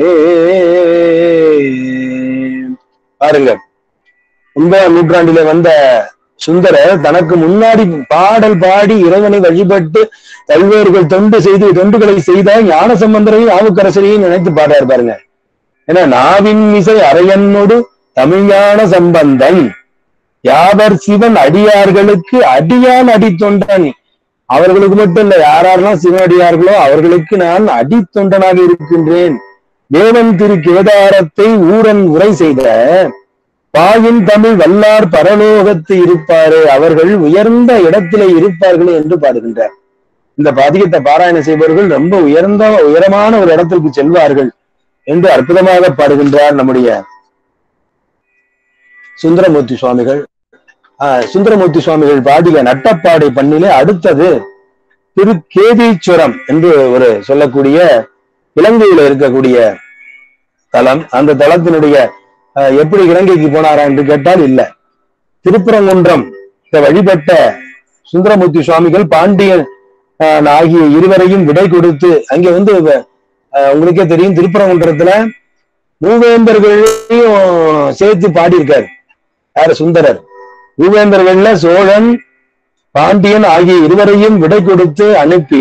பாருங்க ஒன்பதாம் நூற்றாண்டிலே வந்த சுந்தரர் தனக்கு முன்னாடி பாடல் பாடி இறைவனை வழிபட்டு பல்வேறுகள் தொண்டு செய்து தொண்டுகளை செய்த ஞான சம்பந்தரையும் ஆவுக்கரசரையும் நினைத்து பாடுறாரு பாருங்க ஏன்னா நாவின் இசை அரையன்னோடு தமிழ்ஞான சம்பந்தன் யாவர் சிவன் அடியார்களுக்கு அடியான் அடித்தொண்டன் அவர்களுக்கு மட்டும் இல்ல யாரெல்லாம் சிவனடியார்களோ அவர்களுக்கு நான் அடித்தொண்டனாக இருக்கின்றேன் தேவன் திரு கேதாரத்தை ஊரன் உரை செய்த பாயின் தமிழ் வல்லார் பரலோகத்து இருப்பாரே அவர்கள் உயர்ந்த இடத்திலே இருப்பார்கள் என்று பாடுகின்றார் இந்த பதிகத்தை பாராயணம் செய்பவர்கள் ரொம்ப உயர்ந்த உயரமான ஒரு இடத்திற்கு செல்வார்கள் என்று அற்புதமாக பாடுகின்றார் நம்முடைய சுந்தரமூர்த்தி சுவாமிகள் ஆஹ் சுந்தரமூர்த்தி சுவாமிகள் பாடிய நட்டப்பாடை பண்ணிலே அடுத்தது திரு கேதீச்சுரம் என்று ஒரு சொல்லக்கூடிய இலங்கையில இருக்கக்கூடிய தலம் அந்த தலத்தினுடைய ஆஹ், எப்படி இலங்கைக்கு போனாரா என்று கேட்டால் இல்ல திருப்பரங்குன்றம் இதை வழிபட்ட சுந்தரமூர்த்தி சுவாமிகள் பாண்டியன் ஆஹ், ஆகிய இருவரையும் விடை கொடுத்து அங்கே வந்து ஆஹ், உங்களுக்கே தெரியும் திருப்பரங்குன்றத்துல மூவேந்தர்களையும் சேர்த்து பாடியிருக்காரு யாரு சுந்தரர் மூவேந்தர்கள்ல சோழன் பாண்டியன் ஆகிய இருவரையும் விடை கொடுத்து அனுப்பி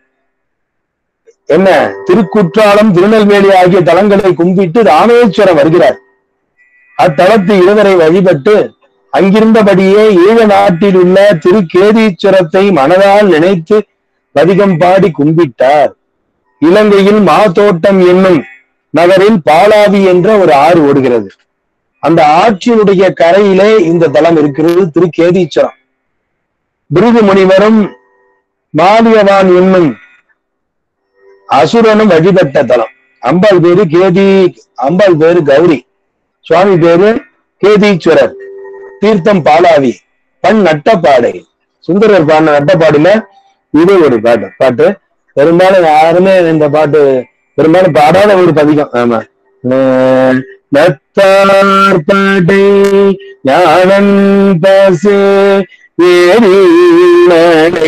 என்ன திருக்குற்றாலம் திருநெல்வேலி ஆகிய தலங்களை கும்பிட்டு ராமேஸ்வரம் வருகிறார் அத்தலத்து இருவரை வழிபட்டு அங்கிருந்தபடியே ஈழ நாட்டில் உள்ள திருக்கேதீஸ்வரத்தை மனதால் நினைத்து பதிகம் பாடி கும்பிட்டார் இலங்கையில் மாதோட்டம் என்னும் நகரில் பாலாவி என்ற ஒரு ஆறு ஓடுகிறது அந்த ஆற்றினுடைய கரையிலே இந்த தலம் இருக்கிறது திருக்கேதீச்சரம் பிருகு முனிவரும் மாலியவான் என்னும் அசுரனும் வழிபட்ட தலம் அம்பாள் பேரு கேதி அம்பாள் பேரு கௌரி சுவாமி பேரு கேதீஸ்வரர் தீர்த்தம் பாலாவி பண் நட்டப்பாடை சுந்தரர் பாடின நட்டப்பாடுல இது ஒரு பாட்டு பாட்டு பெரும்பாலும் யாருமே இந்த பாட்டு பெரும்பாலும் பாடாத ஒரு பதிகம் ஆமா அஹ் நத்தார் பாடை ஞானன் பாசு ஏரி நடை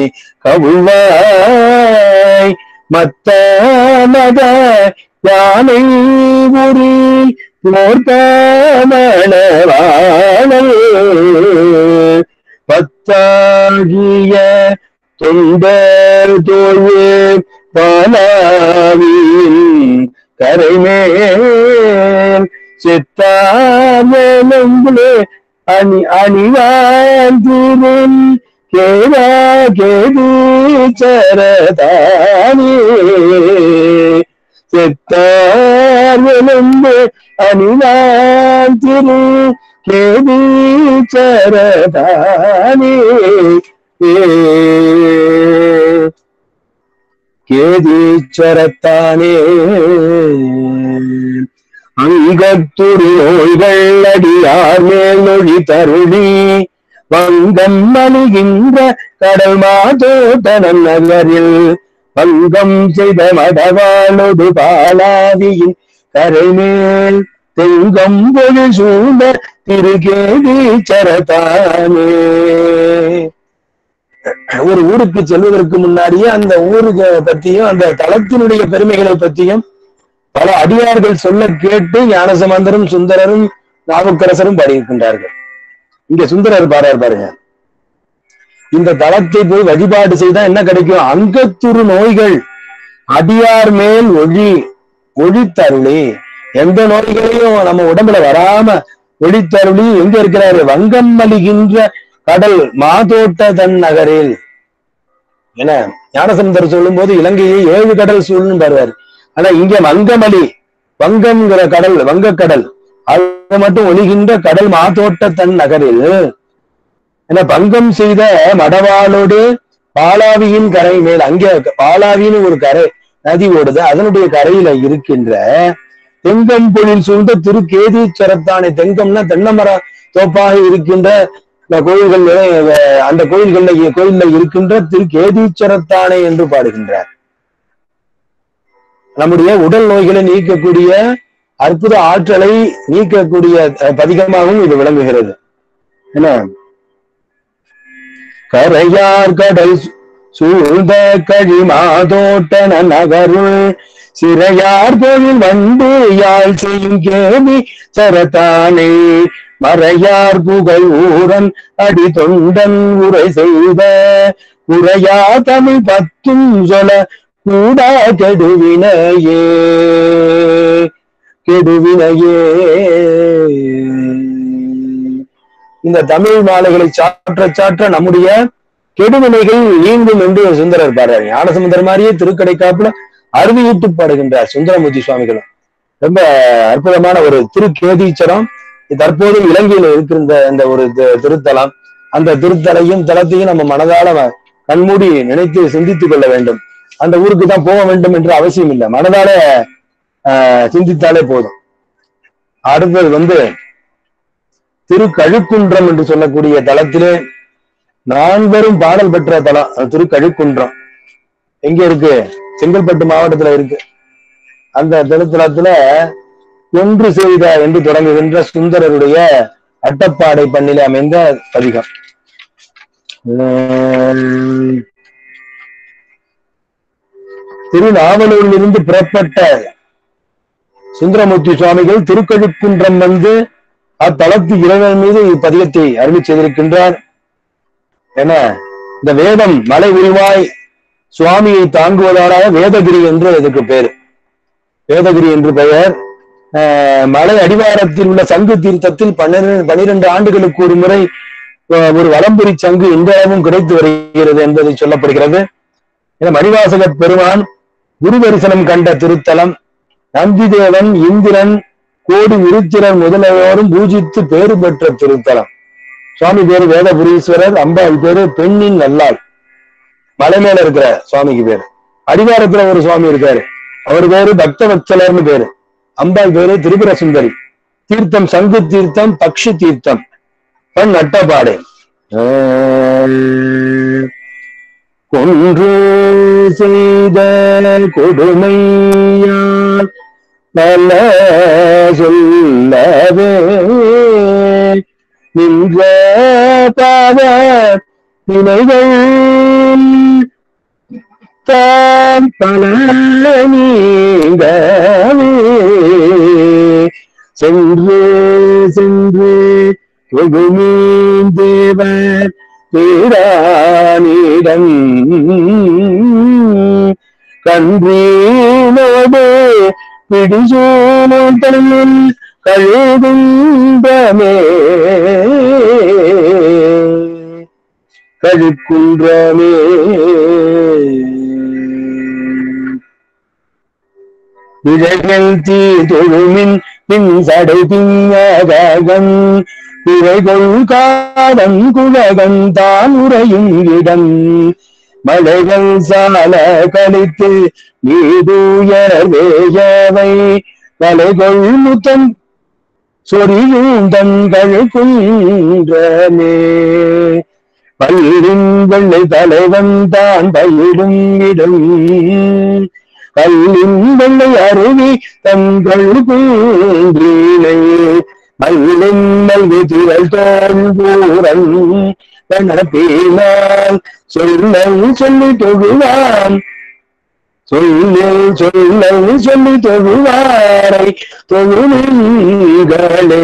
கவுவாய் மத்த மத யானை உரி போர்த்தமணவானல் பத்தாகிய தொண்டர் தோழு பாலாவின் கரைமேல் சித்தாமலே அணி அணிவாந்திரும் கேரா கேது சரதானே சித்தார்வெலும்பு அணிவாந்திரு கேது சரதானே கேதீச்சரத்தானே அங்கத்துரு நோய்கள் அடியார் மேல் நொழி தருளி வங்கம் மணிகின்ற கடல் மாதோட்டனன் நகரில் பங்கம் செய்த மடவானொடு பாலாவியின் கரைமேல் தெங்கம் பொழு சூழ்ந்த திருகேதீச்சரத்தானே ஒரு ஊருக்கு செல்வதற்கு முன்னாடியே அந்த ஊருக்கு பத்தியும் அந்த தலத்தினுடைய பெருமைகளை பத்தியும் பல அடியார்கள் சொல்ல கேட்டு ஞானசம்பந்தரும் சுந்தரரும் நாவுக்கரசரும் பாடியிருக்கின்றார்கள் இங்க சுந்தரர் பாடுறார் பாருங்க இந்த தலத்தை போய் வழிபாடு செய்தா என்ன கிடைக்கும் அங்கத்துரு நோய்கள் அடியார் மேல் ஒழி ஒழித்தருளி எந்த நோய்களையும் நம்ம உடம்புல வராம ஒழித்தருளி எங்க இருக்கிறாரு வங்கம் மலிகின்ற கடல் மாதோட்ட தன் நகரில் என ஞானசந்தர் சொல்லும் போது இலங்கையை ஏழு கடல் சூழ்னு பாருவார் ஆனா இங்க வங்கமலி வங்கம்ங்கிற கடல் வங்கக்கடல் அது மட்டும் ஒளிகின்ற கடல் மாதோட்ட தன் நகரில் என பங்கம் செய்த மடவாளோடு பாலாவியின் கரை மேல் அங்கே பாலாவின்னு ஒரு கரை நதி ஓடுது அதனுடைய கரையில இருக்கின்ற தெங்கம் பொழில் சூழ்ந்த திரு கேதீச்சரத்தானே தெங்கம்னா தென்னமர தோப்பாக இருக்கின்ற இந்த கோயில்கள் அஹ் அந்த கோயில்கள்ல கோயில்ல இருக்கின்ற திரு கேதீச்சரத்தானே என்று பாடுகின்றார் நம்முடைய உடல் நோய்களை நீக்கக்கூடிய அற்புத ஆற்றலை நீக்கக்கூடிய அஹ், பதிகமாகவும் இது விளங்குகிறது என்ன கரையார் கடல் சூ- சூழ்ந்த கழிமாதோட்டன நகருள் சிறையார் தொழில் வந்து யாழ் செய்யும் கேவி சரத்தானே மறையார் புகழ் ஊரன் அடி தொண்டன் உரை செய்த உரையா தமிழ் பத்தும் சொல கூடா கெடுவினையே கெடுவினையே இந்த தமிழ் மாலைகளை சாற்ற சாற்ற நம்முடைய கெடுவினைகள் நீங்கும் என்று சுந்தரர் பாடுறார் ஞானசமுந்தர் மாதிரியே திருக்கடைக்காப்புல அறுதியிட்டு பாடுகின்றார் சுந்தரமூர்த்தி சுவாமிகளும் ரொம்ப அற்புதமான ஒரு திருக்கேதீச்சரம் தற்போது இலங்கையில இருக்கின்ற இந்த ஒரு தி- திருத்தலம் அந்த திருத்தலையும் தலத்தையும் நம்ம மனதால வ- கண்மூடி நினைத்து சிந்தித்துக் கொள்ள வேண்டும் அந்த ஊருக்கு தான் போக வேண்டும் என்று அவசியம் இல்லை மனதால ஆஹ் சிந்தித்தாலே போதும் அடுத்தது வந்து திருக்கழுக்குன்றம் என்று சொல்லக்கூடிய தலத்திலே நான்கரும் பாடல் பெற்ற தலம் அது திருக்கழுக்குன்றம் எங்க இருக்கு செங்கல்பட்டு மாவட்டத்துல இருக்கு அந்த திருத்தலத்துல ஒன்று செய்த என்று தொடங்குகின்ற சுந்தரருடைய அட்டப்பாடை பண்ணிலே அமைந்த பதிகம் உம் திருநாவலூரிலிருந்து புறப்பட்ட சுந்தரமூர்த்தி சுவாமிகள் திருக்கழுக்குன்றம் வந்து அத்தலத்து இறைவன் மீது இப்பதிகத்தை அருளி செய்திருக்கின்றார் என இந்த வேதம் மலை உருவாய் சுவாமியை தாங்குவதால வேதகிரி என்று இதுக்கு பேர் வேதகிரி என்று பெயர் ஆஹ் மலை அடிவாரத்தில் உள்ள சங்கு தீர்த்தத்தில் பன்னிரண்டு பனிரெண்டு ஆண்டுகளுக்கு ஒரு முறை ஆஹ் ஒரு வலம்புரி சங்கு இன்றளவும் கிடைத்து வருகிறது என்பது சொல்லப்படுகிறது என மணிவாசக பெருமான் குரு தரிசனம் கண்ட திருத்தலம் நந்திதேவன் இந்திரன் கோடி விருத்திரன் முதலியோரும் பூஜித்து பேறு பெற்ற திருத்தலம் சுவாமி பேரு வேதபுரீஸ்வரர் அம்பாள் பேரு பெண்ணின் நல்லாள் மலை மேல இருக்கிற சுவாமிக்கு பேரு அடிவாரத்துல ஒரு சுவாமி இருக்காரு அவர் பேரு பக்த வத்சலர்னு பேரு அம்பாள் பேரு திரிபுர சுந்தரி தீர்த்தம் சங்கு தீர்த்தம் பக்ஷி தீர்த்தம் பண் நட்டப்பாடு கொன்று செய்த கொடுமையால் நல்ல சொல்லவே நின்ற பாவ நினைகள் தான் பல நீங்கவே சென்று சென்று தொகுமீந்தேவர் பேரானிடம் கன்றீனோடு பிடிசூழல் கழுகுன்றமே கழுக்குன்றமே விழைகள் தீ தொழுமின் பின் சடை பிங்ககம் பிறைகொள் காடன் குழகன் தான் உறையும் இடம் மலைகள் சால கழித்து நீதுயர் வேயவை மலைகொள் முத்தம் சொரியும் தங்கள் குன்றமே பயிரின் வெள்ளை தலைவன் தான் பயிரும் இடம் கல்லின் வெள்ளை அருவி தங்கள் குன்றினை மல்லின் மல்வி திரள் தோன்பூரன் நடத்தினால் சொல்லல் சொல்லி தொழுவான் சொல்லில் சொல்லல் சொல்லி தொழுவாரை தொழுவீங்களே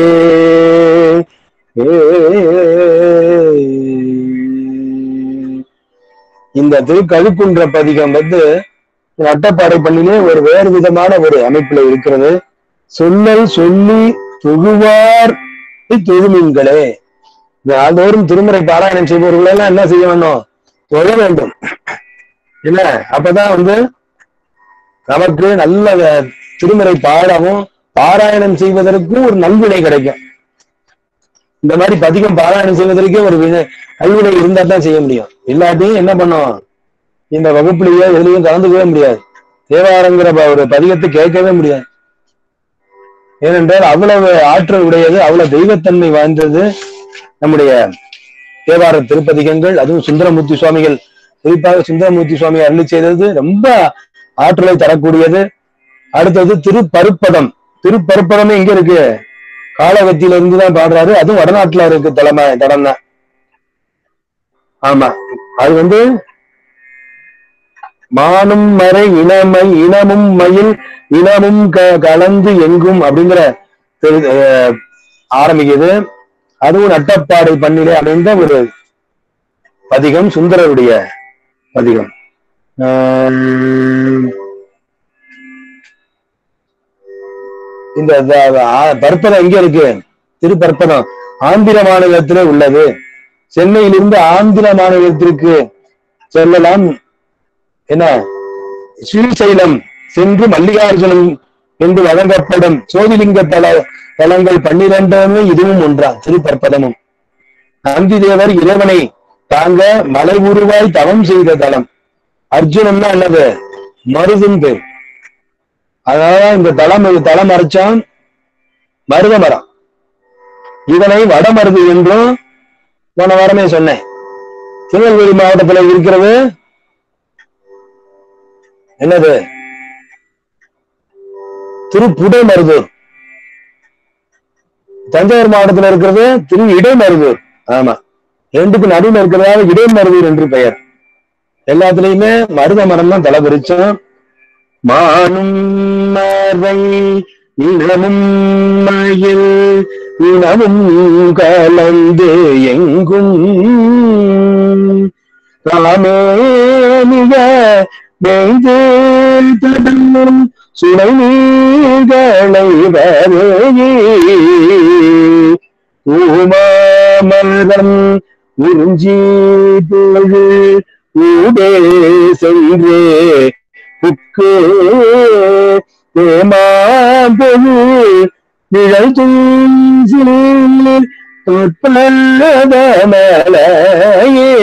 இந்த திருக்கழுக்குன்ற பதிகம் வந்து அட்டப்பாடை பண்ணிலே ஒரு வேறு விதமான ஒரு அமைப்புல இருக்கிறது சொல்லல் சொல்லி தொழுவார் தொழுமீன்களே நாள்தோறும் திருமுறை பாராயணம் செய்பவர்கள் எல்லாம் என்ன செய்ய வேண்டும் தொழ வேண்டும் இல்ல அப்பதான் வந்து நமக்கு நல்ல அஹ், திருமுறை பாடவும் பாராயணம் செய்வதற்கும் ஒரு நல்வினை கிடைக்கும் இந்த மாதிரி பதிகம் பாராயணம் செய்வதற்கே ஒரு வினை- நல்வினை இருந்தா தான் செய்ய முடியும் இல்லாட்டியும் என்ன பண்ணும் இந்த வகுப்புலயோ எதுலயும் கலந்துக்கவே முடியாது தேவாரங்கிற ப- ஒரு பதிகத்தை கேட்கவே முடியாது ஏனென்றால் அவ்வளவு ஆற்றல் உடையது அவ்வளவு தெய்வத்தன்மை வாய்ந்தது நம்முடைய தேவார திருப்பதிகங்கள் அதுவும் சுந்தரமூர்த்தி சுவாமிகள் குறிப்பாக சுந்தரமூர்த்தி சுவாமி அருளி செய்தது ரொம்ப ஆற்றலை தரக்கூடியது அடுத்தது திருப்பருப்பதம் திருப்பருப்பதமே எங்க இருக்கு காலகத்தியில இருந்து தான் பாடுறாரு அதுவும் வடநாட்டுல இருக்கு தலைமை தடம் தான் ஆமா அது வந்து மானும் மறை இனமை இனமும் மயில் இனமும் க- கலந்து எங்கும் அப்படிங்கிற திரு- அஹ் ஆரம்பிக்குது அதுவும் நட்டப்பாடை பண்ணிலே அமைந்த ஒரு பதிகம் சுந்தரருடைய பதிகம் ஆஹ் இந்த த- ஆ- பற்பதம் எங்க இருக்கு திருப்பற்பதம் ஆந்திர மாநிலத்திலே உள்ளது சென்னையிலிருந்து ஆந்திர மாநிலத்திற்கு செல்லலாம் என்ன ஸ்ரீசைலம் சென்று மல்லிகார்ஜுனம் என்று வழங்கப்படும் சோதிலிங்க தல தலங்கள் பன்னிரண்டுமே இதுவும் ஒன்றா திருப்பற்பதமும் நந்தி தேவர் இறைவனை தாங்க மலை உருவாய் தவம் செய்த தலம் அர்ஜுனம்னா என்னது மருதும் பேர் அதனாலதான் இந்த தலம் இது தலம் அரைச்சான் மருத மரம் இதனை வடமருது என்றும் போன வாரமே சொன்னேன் திருநெல்வேலி மாவட்டத்துல இருக்கிறது என்னது திருப்புடை மருதூர் தஞ்சாவூர் மாவட்டத்துல இருக்கிறது திரு இடைமருதூர் ஆமா ரெண்டுக்கு நடுவில் இருக்கிறதால இடைமருதூர் என்று பெயர் எல்லாத்துலயுமே மருத மரம் தான் தலை பிரிச்சோம் மானும் மறை இனமும் மயில் இனமும் கலந்து எங்கும் ராமேனிய மேய்ந்தேல் தடம் சுனை நீர்களை வரே ஊமாமரம் உறிஞ்சி தொழு ஊடே சென்றே புக்கு ஏமாந்தது நிழல் துஞ்சில் தொற்பலதமலையே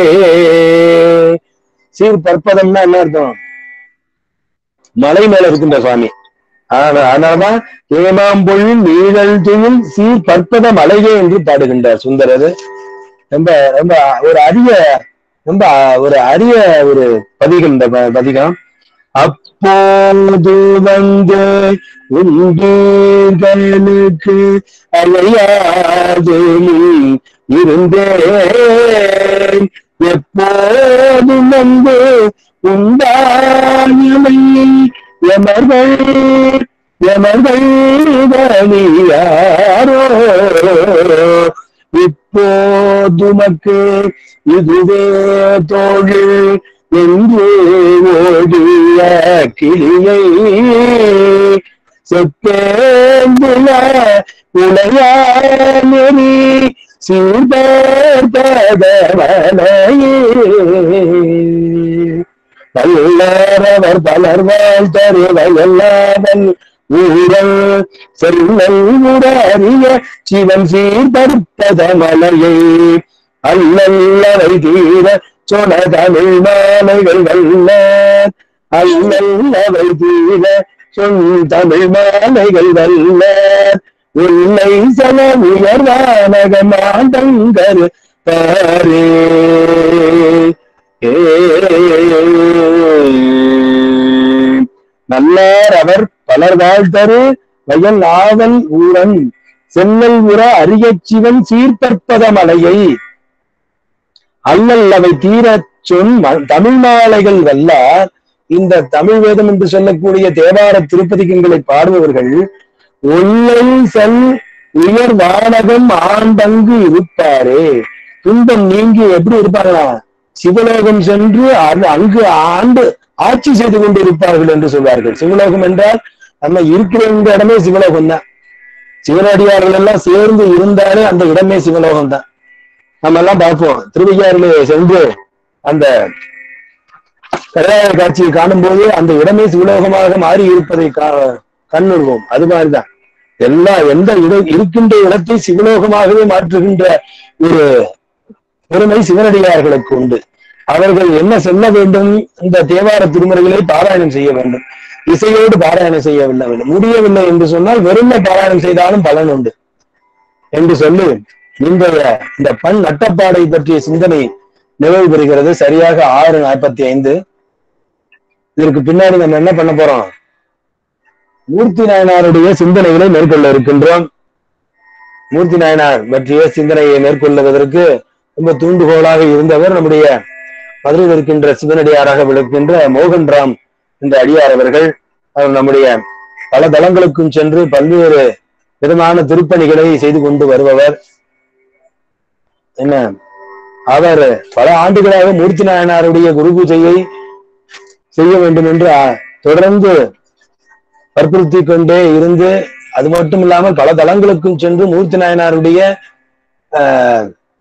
சீர் பற்பதம்னா என்ன அர்த்தம் மலை மேல இருக்கின்ற சுவாமி ஆனா- அதனாலதான் ஏமாம்பொழில் நீழல் துயில் சீர் பற்பத மலையே என்று பாடுகின்றார் சுந்தரர் ரொம்ப ரொம்ப ஒரு அரிய ரொம்ப ஒரு அரிய ஒரு பதிகம் இந்த ப- பதிகம் அப்போது வந்து உண்டீர்களுக்கு அலையாது நீ இருந்தேன் எப்போதும் வந்து உண்டானவை எமர்கள் எமர்கள் வழியாரோ இப்போதுமக்கு இதுவே தோழில் என்று ஓடிய கிளியை செப்பேந்துல உலையானி சீர்பதவனையே வல்லாரவர் பலர் வாழ்த்தரு வயல்லாதன் ஊரல் செல்லல் உடறிய சிவன் சீர்படுத்தத மலையை அல்லல்லவை தீர சொன தமிழ் மாலைகள் வல்ல அல்லல்லவை தீர சொன் தமிழ் மாலைகள் வல்ல உன்னை சல உயர்வானக மாதங்கர் பாரே நல்லார் அவர் பலர் வாழ்த்தரு வயல் ஆவல் ஊரன் சென்னல் உற அரியச் சிவன் சீர்பற்பத மலையை அல்லல் அவை தீரச் சொன் ம- தமிழ் மாலைகள் வல்லார் இந்த தமிழ் வேதம் என்று சொல்லக்கூடிய தேவார திருப்பதிகங்களை பாடுபவர்கள் ஒல்லை செல் உயர் வானகம் ஆண்டங்கு இருப்பாரே துன்பம் நீங்கி எப்படி இருப்பாங்களா சிவலோகம் சென்று அது- அங்கு ஆண்டு ஆட்சி செய்து கொண்டு இருப்பார்கள் என்று சொல்வார்கள் சிவலோகம் என்றால் நம்ம இருக்கிற இந்த இடமே சிவலோகம் தான் சிவனடியார்கள் எல்லாம் சேர்ந்து இருந்தாலே அந்த இடமே சிவலோகம் தான் நம்ம எல்லாம் பார்ப்போம் திருவையாறுல சென்று அந்த கரையாய காட்சியை காணும்போது அந்த இடமே சிவலோகமாக மாறி இருப்பதை கா- கண்ணுறுவோம் அது மாதிரிதான் எல்லா எந்த இட இருக்கின்ற இடத்தை சிவலோகமாகவே மாற்றுகின்ற ஒரு பெருமை சிவனடியார்களுக்கு உண்டு அவர்கள் என்ன சொல்ல வேண்டும் இந்த தேவார திருமுறைகளை பாராயணம் செய்ய வேண்டும் இசையோடு பாராயணம் செய்ய வேண்டும் முடியவில்லை என்று சொன்னால் வெறுமை பாராயணம் செய்தாலும் பலன் உண்டு என்று சொல்லி இன்றைய இந்த பண் நட்டப்பாடை பற்றிய சிந்தனை நிறைவு பெறுகிறது சரியாக ஆறு நாற்பத்தி ஐந்து இதற்கு பின்னாடி நம்ம என்ன பண்ண போறோம் மூர்த்தி நாயனாருடைய சிந்தனைகளை மேற்கொள்ள இருக்கின்றோம் மூர்த்தி நாயனார் பற்றிய சிந்தனையை மேற்கொள்வதற்கு ரொம்ப தூண்டுகோலாக இருந்தவர் நம்முடைய மதுரையில் இருக்கின்ற சிவனடியாராக விளக்கின்ற மோகன்ராம் என்ற அடியார் அவர்கள் அவர் நம்முடைய பல தளங்களுக்கும் சென்று பல்வேறு விதமான திருப்பணிகளை செய்து கொண்டு வருபவர் என்ன அவர் பல ஆண்டுகளாக மூர்த்தி நாயனாருடைய குரு பூஜையை செய்ய வேண்டும் என்று ஆ- தொடர்ந்து வற்புறுத்தி கொண்டே இருந்து அது மட்டும் இல்லாமல் பல தளங்களுக்கும் சென்று மூர்த்தி நாயனாருடைய ஆஹ்,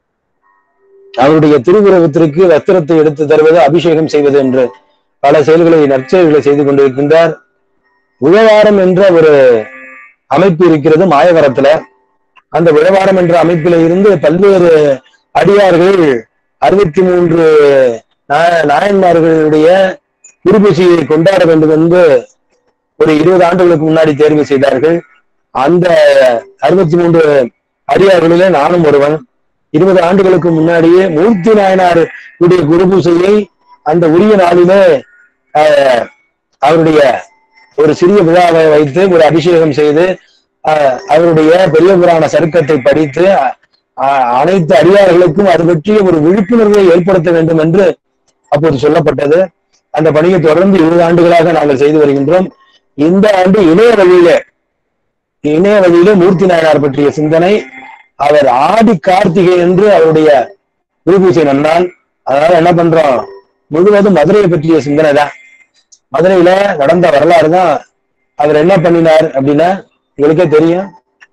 அவருடைய திருவுருவத்திற்கு வஸ்திரத்தை எடுத்து தருவது அபிஷேகம் செய்வது என்று பல செயல்களை நற்செயல்களை செய்து கொண்டிருக்கின்றார் உழவாரம் என்ற ஒரு அமைப்பு இருக்கிறது மாயவரத்துல அந்த உழவாரம் என்ற அமைப்பில இருந்து பல்வேறு அடியார்கள் அறுபத்தி மூன்று நா- நாயன்மார்களுடைய குருபூசியை கொண்டாட வேண்டும் என்று ஒரு இருபது ஆண்டுகளுக்கு முன்னாடி தேர்வு செய்தார்கள் அந்த அறுபத்தி மூன்று அடியார்களிலே நானும் ஒருவன் இருபது ஆண்டுகளுக்கு முன்னாடியே மூர்த்தி நாயனார் உடைய குருபூசையை அந்த உரிய நாளிலே ஆஹ், அவருடைய ஒரு சிறிய விழாவை வைத்து ஒரு அபிஷேகம் செய்து ஆஹ், அவருடைய பெரிய புராண சருக்கத்தை படித்து ஆஹ், அனைத்து அடியார்களுக்கும் அது பற்றிய ஒரு விழிப்புணர்வை ஏற்படுத்த வேண்டும் என்று அப்போது சொல்லப்பட்டது அந்த பணியை தொடர்ந்து இருபது ஆண்டுகளாக நாங்கள் செய்து வருகின்றோம் இந்த ஆண்டு இணைய வழியிலே இணைய வழியிலே மூர்த்தி நாயனார் பற்றிய சிந்தனை அவர் ஆடி கார்த்திகை என்று அவருடைய குருபூசை நன்னாள் அதனால என்ன பண்றோம் முழுவதும் மதுரையை பற்றிய சிந்தனை தான் மதுரையில நடந்த வரலாறு தான் அவர் என்ன பண்ணினார் அப்படின்னா உங்களுக்கே தெரியும்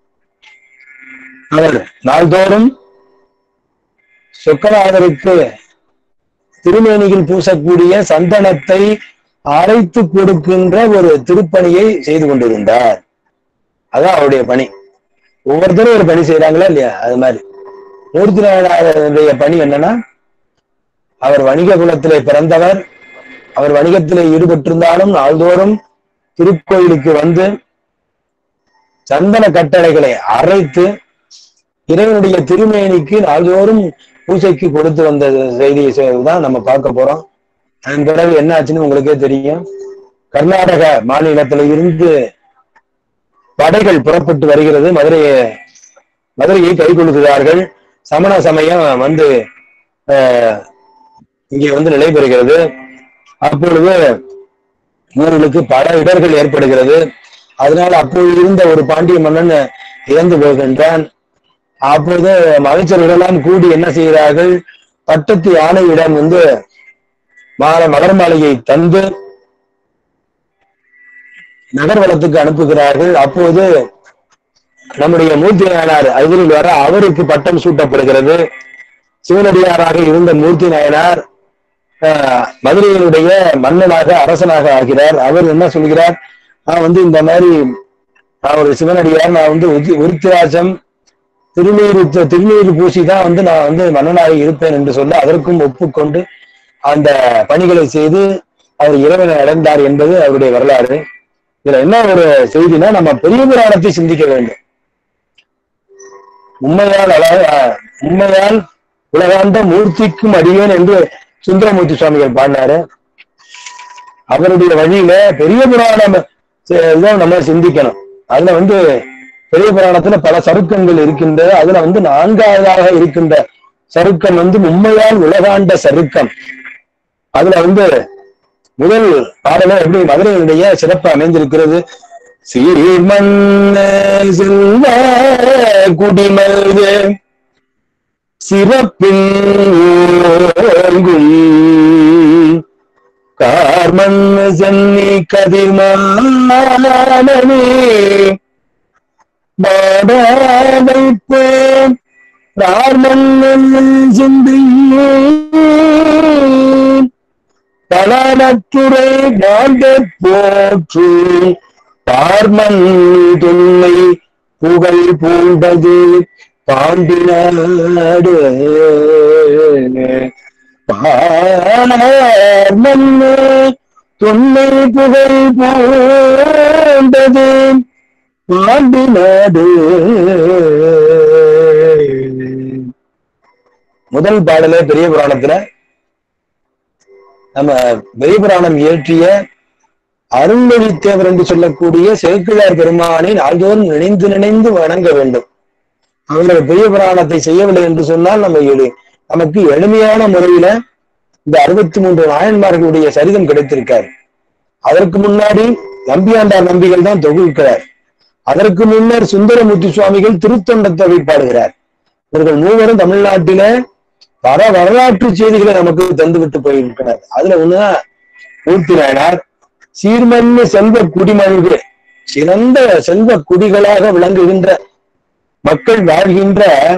அவர் நாள்தோறும் சொக்கநாதருக்கு திருமேனியில் பூசக்கூடிய சந்தனத்தை அரைத்து கொடுக்கின்ற ஒரு திருப்பணியை செய்து கொண்டிருந்தார் அதான் அவருடைய பணி ஒவ்வொருத்தரும் ஒரு பணி செய்யறாங்களா இல்லையா அது மாதிரி மூர்த்தி நாயனாருடைய பணி என்னன்னா அவர் வணிக குலத்திலே பிறந்தவர் அவர் வணிகத்திலே ஈடுபட்டிருந்தாலும் நாள்தோறும் திருக்கோயிலுக்கு வந்து சந்தன கட்டளைகளை அரைத்து இறைவனுடைய திருமேனிக்கு நாள்தோறும் பூஜைக்கு கொடுத்து வந்த செய்தியை தான் நம்ம பார்க்க போறோம் அதன் பிறகு என்ன ஆச்சுன்னு உங்களுக்கே தெரியும் கர்நாடக மாநிலத்தில இருந்து படைகள் புறப்பட்டு வருகிறது மதுரையை மதுரையை கைக்கொள்கிறார்கள் சமண சமயம் வந்து ஆஹ், இங்கே வந்து நிலை பெறுகிறது அப்பொழுது இவர்களுக்கு பல இடர்கள் ஏற்படுகிறது அதனால அப்பொழுது இருந்த ஒரு பாண்டிய மன்னன் இறந்து போகின்றான் அப்பொழுது அமைச்சர்களெல்லாம் கூடி என்ன செய்கிறார்கள் பட்டத்து யானையிடம் வந்து மாலை மலர் மாலையை தந்து நகர்வலத்துக்கு அனுப்புகிறார்கள் அப்போது நம்முடைய மூர்த்தி நாயனார் அருகில் வர அவருக்கு பட்டம் சூட்டப்படுகிறது சிவனடியாராக இருந்த மூர்த்தி நாயனார் ஆஹ், மதுரையினுடைய மன்னனாக அரசனாக ஆகிறார் அவர் என்ன சொல்கிறார் நான் வந்து இந்த மாதிரி நான் ஒரு சிவனடியார் நான் வந்து உத்தி- விருத்திராஜம் திருநீர் த- திருநீர் பூசி தான் வந்து நான் வந்து மன்னனாக இருப்பேன் என்று சொல்ல அதற்கும் ஒப்புக்கொண்டு அந்த பணிகளை செய்து அவர் இறைவனை அடைந்தார் என்பது அவருடைய வரலாறு இதுல என்ன ஒரு செய்தினா நம்ம பெரிய புராணத்தை சிந்திக்க வேண்டும் உண்மையால் அழ- அஹ், உண்மையால் உலகாண்ட மூர்த்திக்கும் அடியேன் என்று சுந்தரமூர்த்தி சுவாமிகள் பாடினாரு அவருடைய வழியில பெரிய புராணம் ச- இதை நம்ம சிந்திக்கணும் அதுல வந்து பெரிய புராணத்துல பல சருக்கங்கள் இருக்கின்றது அதுல வந்து நான்காவதாக இருக்கின்ற சருக்கம் வந்து உண்மையால் உலகாண்ட சருக்கம் அதுல வந்து முதல் பாடல எப்படி மதுரையினுடைய சிறப்பு அமைந்திருக்கிறது சீர்மன்ன செல்வ குடிமல்க சிறப்பின் ஓங்கும் கார்மன் சென்னி கதிர்மானே பாடாவைப்போம் ரார்மன்னன் சிந்தையே பலனத்துறை வாழ்ந்த போற்று பார்மன் துன்னை புகழ் பூண்டது பாண்டினாடு பார்மன்னு தொன்மை புகழ் பூண்டது பாண்டி நாடு முதல் பாடலே பெரிய புராணத்துல நம்ம பெரிய புராணம் இயற்றிய அருள்மொழித்தேவர் என்று சொல்லக்கூடிய சேக்கிழார் பெருமானை நாள்தோறும் நினைந்து நினைந்து வணங்க வேண்டும் அவர்கள் பெரிய புராணத்தை செய்யவில்லை என்று சொன்னால் நம்ம எளி நமக்கு எளிமையான முறையில இந்த அறுபத்தி மூன்று நாயன்மார்களுடைய சரிதம் கிடைத்திருக்காரு அதற்கு முன்னாடி நம்பியாண்டார் நம்பிகள் தான் தொகுக்கிறார் அதற்கு முன்னர் சுந்தரமூர்த்தி சுவாமிகள் திருத்தொண்டத்தை பாடுகிறார் இவர்கள் மூவரும் தமிழ்நாட்டில பல வரலாற்று செய்திகளை நமக்கு தந்துவிட்டு போயிருக்கிறார் அதுல ஒண்ணுதான் மூர்த்தி நாயனார் சீர்மன்னு செல்வ குடிமல்கு சிறந்த செல்வ குடிகளாக விளங்குகின்ற மக்கள் வாழ்கின்ற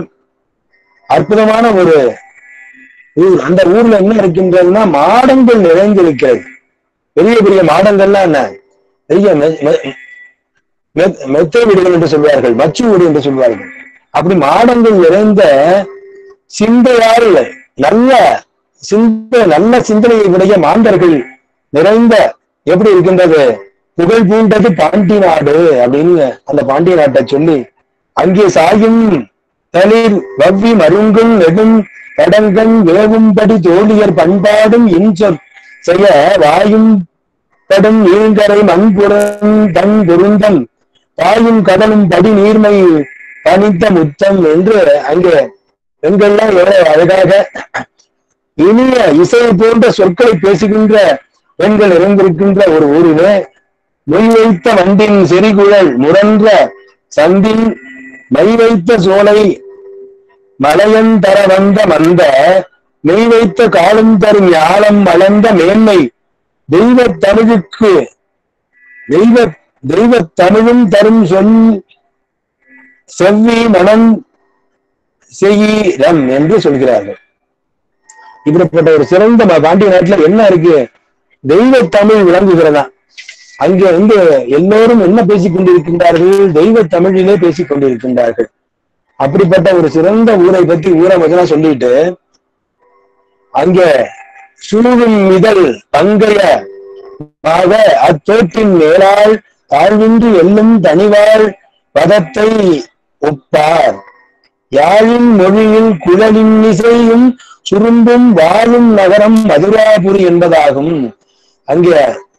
அற்புதமான ஒரு ஊர் அந்த ஊர்ல என்ன இருக்கின்றதுன்னா மாடங்கள் நிறைந்திருக்கிறது பெரிய பெரிய மாடங்கள்லாம் என்ன பெரிய மெ- மெ- மெ- மெத்தை வீடுகள் என்று சொல்வார்கள் மச்சு வீடு என்று சொல்வார்கள் அப்படி மாடங்கள் நிறைந்த சிந்தையால் நல்ல சிந்த நல்ல சிந்தனையை உடைய மாந்தர்கள் நிறைந்த எப்படி இருக்கின்றது புகழ் பூண்டது பாண்டி நாடு அப்படின்னு அந்த பாண்டிய நாட்டை சொல்லி அங்கே சாயும் தளிர் வவ்வி மருங்கும் நெடும் கடங்கன் வேவும்படி தோழியர் பண்பாடும் இன்சொற் செய்ய வாயும் படும் நீங்கரை மண்புறம் தன் பொருந்தன் பாயும் கடலும் படி நீர்மை பனித்த முத்தம் என்று அங்கே பெண்கள்லாம் எவ்வளவு அழகாக இனிய இசை போன்ற சொற்களை பேசுகின்ற பெண்கள் இருந்திருக்கின்ற ஒரு ஊரிலே மொய் வைத்த வண்டின் செறிகுழல் முரன்ற சந்தில் மை வைத்த சோலை மலையன் தர வந்த மந்த மெய் வைத்த காலம் தரும் ஞாலம் வளர்ந்த மேன்மை தெய்வ தமிழுக்கு தெய்வ தெய்வ தமிழும் தரும் சொல் செவ்வி மனம் செய்யிரம் என்று சொல்கிறார்கள் இப்படிப்பட்ட ஒரு சிறந்த ம- பாண்டிய நாட்டுல என்ன இருக்கு தெய்வ தமிழ் விளங்குகிறதா அங்கே வந்து எல்லோரும் என்ன பேசிக் கொண்டிருக்கின்றார்கள் தெய்வ தமிழிலே பேசிக் கொண்டிருக்கின்றார்கள் அப்படிப்பட்ட ஒரு சிறந்த ஊரை பத்தி ஊரை மச்சனா சொல்லிட்டு அங்கே சூழும் இதழ் பங்கைய ஆக அத்தோட்டின் மேலால் தாழ்வின்றி எல்லும் தனிவாள் பதத்தை ஒப்பார் யாழின் மொழியில் குழலின் இசையும் சுரும்பும் வாழும் நகரம் மதுராபுரி என்பதாகும் அங்கே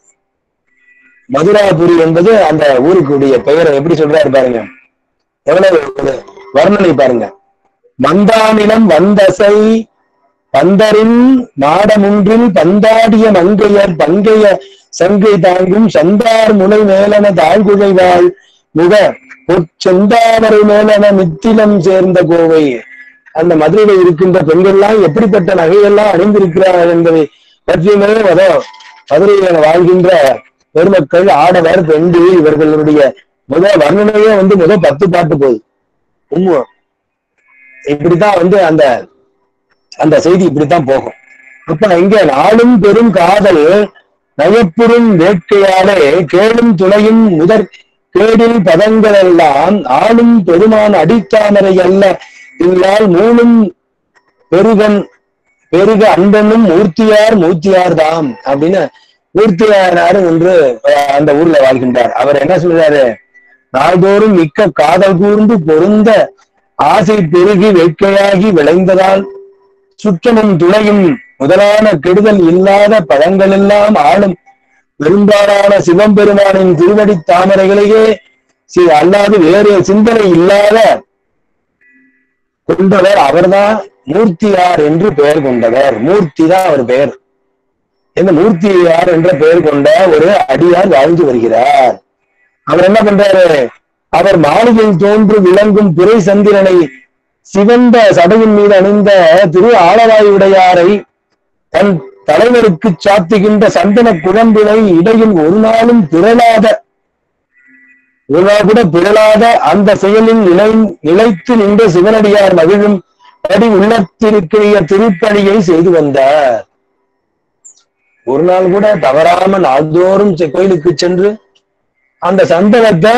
மதுராபுரி என்பது அந்த ஊருக்குடைய பெயரை எப்படி சொல்றாரு பாருங்க எவ்வளவு ஒரு வர்ணனை பாருங்க மந்தானிலம் வந்தசை பந்தரின் மாடமுன்றில் பந்தாடிய மங்கையர் பங்கைய சங்கை தாங்கும் சந்தார் முனை மேலன தாழ்குழைவாள் முக பொற்செந்தாமரை மேலன நித்திலம் சேர்ந்த கோவை அந்த மதுரையில் இருக்கின்ற பெண்கள்லாம் எப்படிப்பட்ட நகையெல்லாம் அணிந்திருக்கிறார்கள் என்பதை பற்றியுமே அதோ மதுரையில் வாழ்கின்ற பெருமக்கள் ஆடவர் பெண்கள் இவர்களுடைய முதல் வர்ணனையே வந்து முதல் பத்து பாட்டு போகுது உண்மை இப்படித்தான் வந்து அந்த அந்த செய்தி இப்படித்தான் போகும் அப்ப இங்க நாளும் பெரும் காதல் நயப்புறும் வேட்கையாலே கேளும் துணையும் முதற் கேடில் பதங்கள் எல்லாம் ஆளும் பெருமான் அடித்தாமரை அல்ல இல்லால் மூணும் பெருகன் பெருக அன்பனும் மூர்த்தியார் மூர்த்தியார் தாம் அப்படின்னு மூர்த்தியானார் என்று அஹ், அந்த ஊர்ல வாழ்கின்றார் அவர் என்ன சொல்றாரு நாள்தோறும் மிக்க காதல் கூர்ந்து பொருந்த ஆசை பெருகி வேட்கையாகி விளைந்ததால் சுற்றமும் துணையும் முதலான கெடுதல் இல்லாத பழங்கள் எல்லாம் ஆளும் பெரும்பாலான சிவம்பெருமானின் திருவடி தாமரைகளையே சி- அல்லாது வேறு சிந்தனை இல்லாத கொண்டவர் அவர்தான் மூர்த்தியார் என்று பெயர் கொண்டவர் மூர்த்தி தான் அவர் பெயர் இந்த மூர்த்தியார் என்ற பெயர் கொண்ட ஒரு அடியார் வாழ்ந்து வருகிறார் அவர் என்ன பண்றாரு அவர் மாளிகையில் தோன்று விளங்கும் பிறை சந்திரனை சிவந்த சடையின் மீது அணிந்த திரு ஆளவாயுடையாரை தன் தலைவருக்கு சாத்துகின்ற சந்தன குழம்பினை இடையில் ஒரு நாளும் பிறலாத ஒரு நாள் கூட பிறலாத அந்த செயலில் நிலை நிலைத்து நின்ற சிவனடியார் மகிழும் படி உள்ளத்திற்கிய திருப்பணியை செய்து வந்தார் ஒரு நாள் கூட தவறாம நாள்தோறும் செ- கோயிலுக்கு சென்று அந்த சந்தனத்தை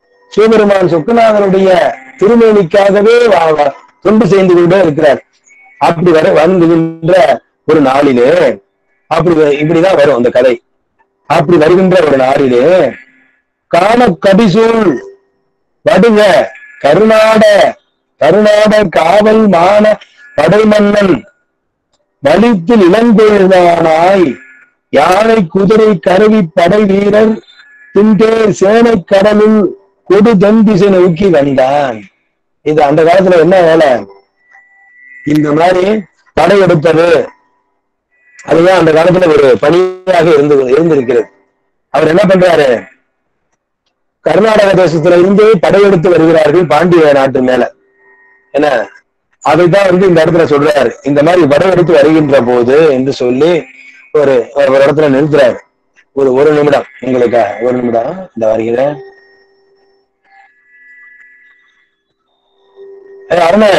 சிவபெருமான் சொக்கநாதனுடைய திருமேனிக்காகவே வா- வா- தொண்டு செய்து கொண்டே இருக்கிறார் அப்படி வர வருகின்ற ஒரு நாளிலே அப்படி வ- இப்படிதான் வரும் அந்த கதை அப்படி வருகின்ற ஒரு நாளிலே காண கபிசூழ் வடுக கருநாட கருநாட காவல் மான படைமன்னன் வலித்தில் இளந்தெழுதானாய் யானை குதிரை கருவி படை வீரர் திண்டே சேனை கடலில் கொடு தென் திசை நோக்கி வந்தான் இது அந்த காலத்துல என்ன வேலை இந்த மாதிரி படையெடுப்பது அதுதான் அந்த காலத்துல ஒரு பணியாக இருந்து இருந்திருக்கிறது அவர் என்ன பண்றாரு கர்நாடக தேசத்துல இருந்து படையெடுத்து வருகிறார்கள் பாண்டிய நாட்டு மேல என்ன அதைத்தான் வந்து இந்த இடத்துல சொல்றாரு இந்த மாதிரி படையெடுத்து வருகின்ற போது என்று சொல்லி ஒரு ஒரு இடத்துல நிறுத்துறாரு ஒரு ஒரு நிமிடம் உங்களுக்கா ஒரு நிமிடம் இந்த வருகிறேன் ஏய், அருணே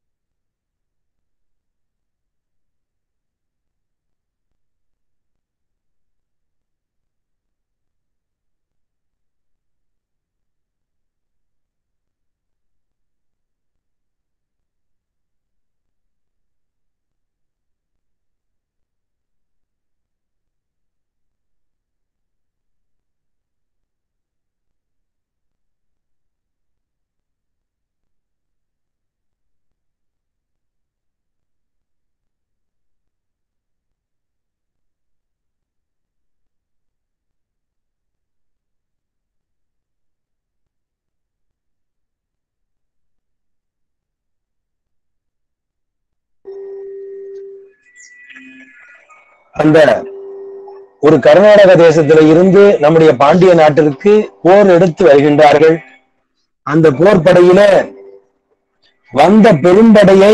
அந்த ஒரு கர்நாடக தேசத்துல இருந்து நம்முடைய பாண்டிய நாட்டிற்கு போர் எடுத்து வருகின்றார்கள் அந்த போர் படையில வந்த பெரும்படையை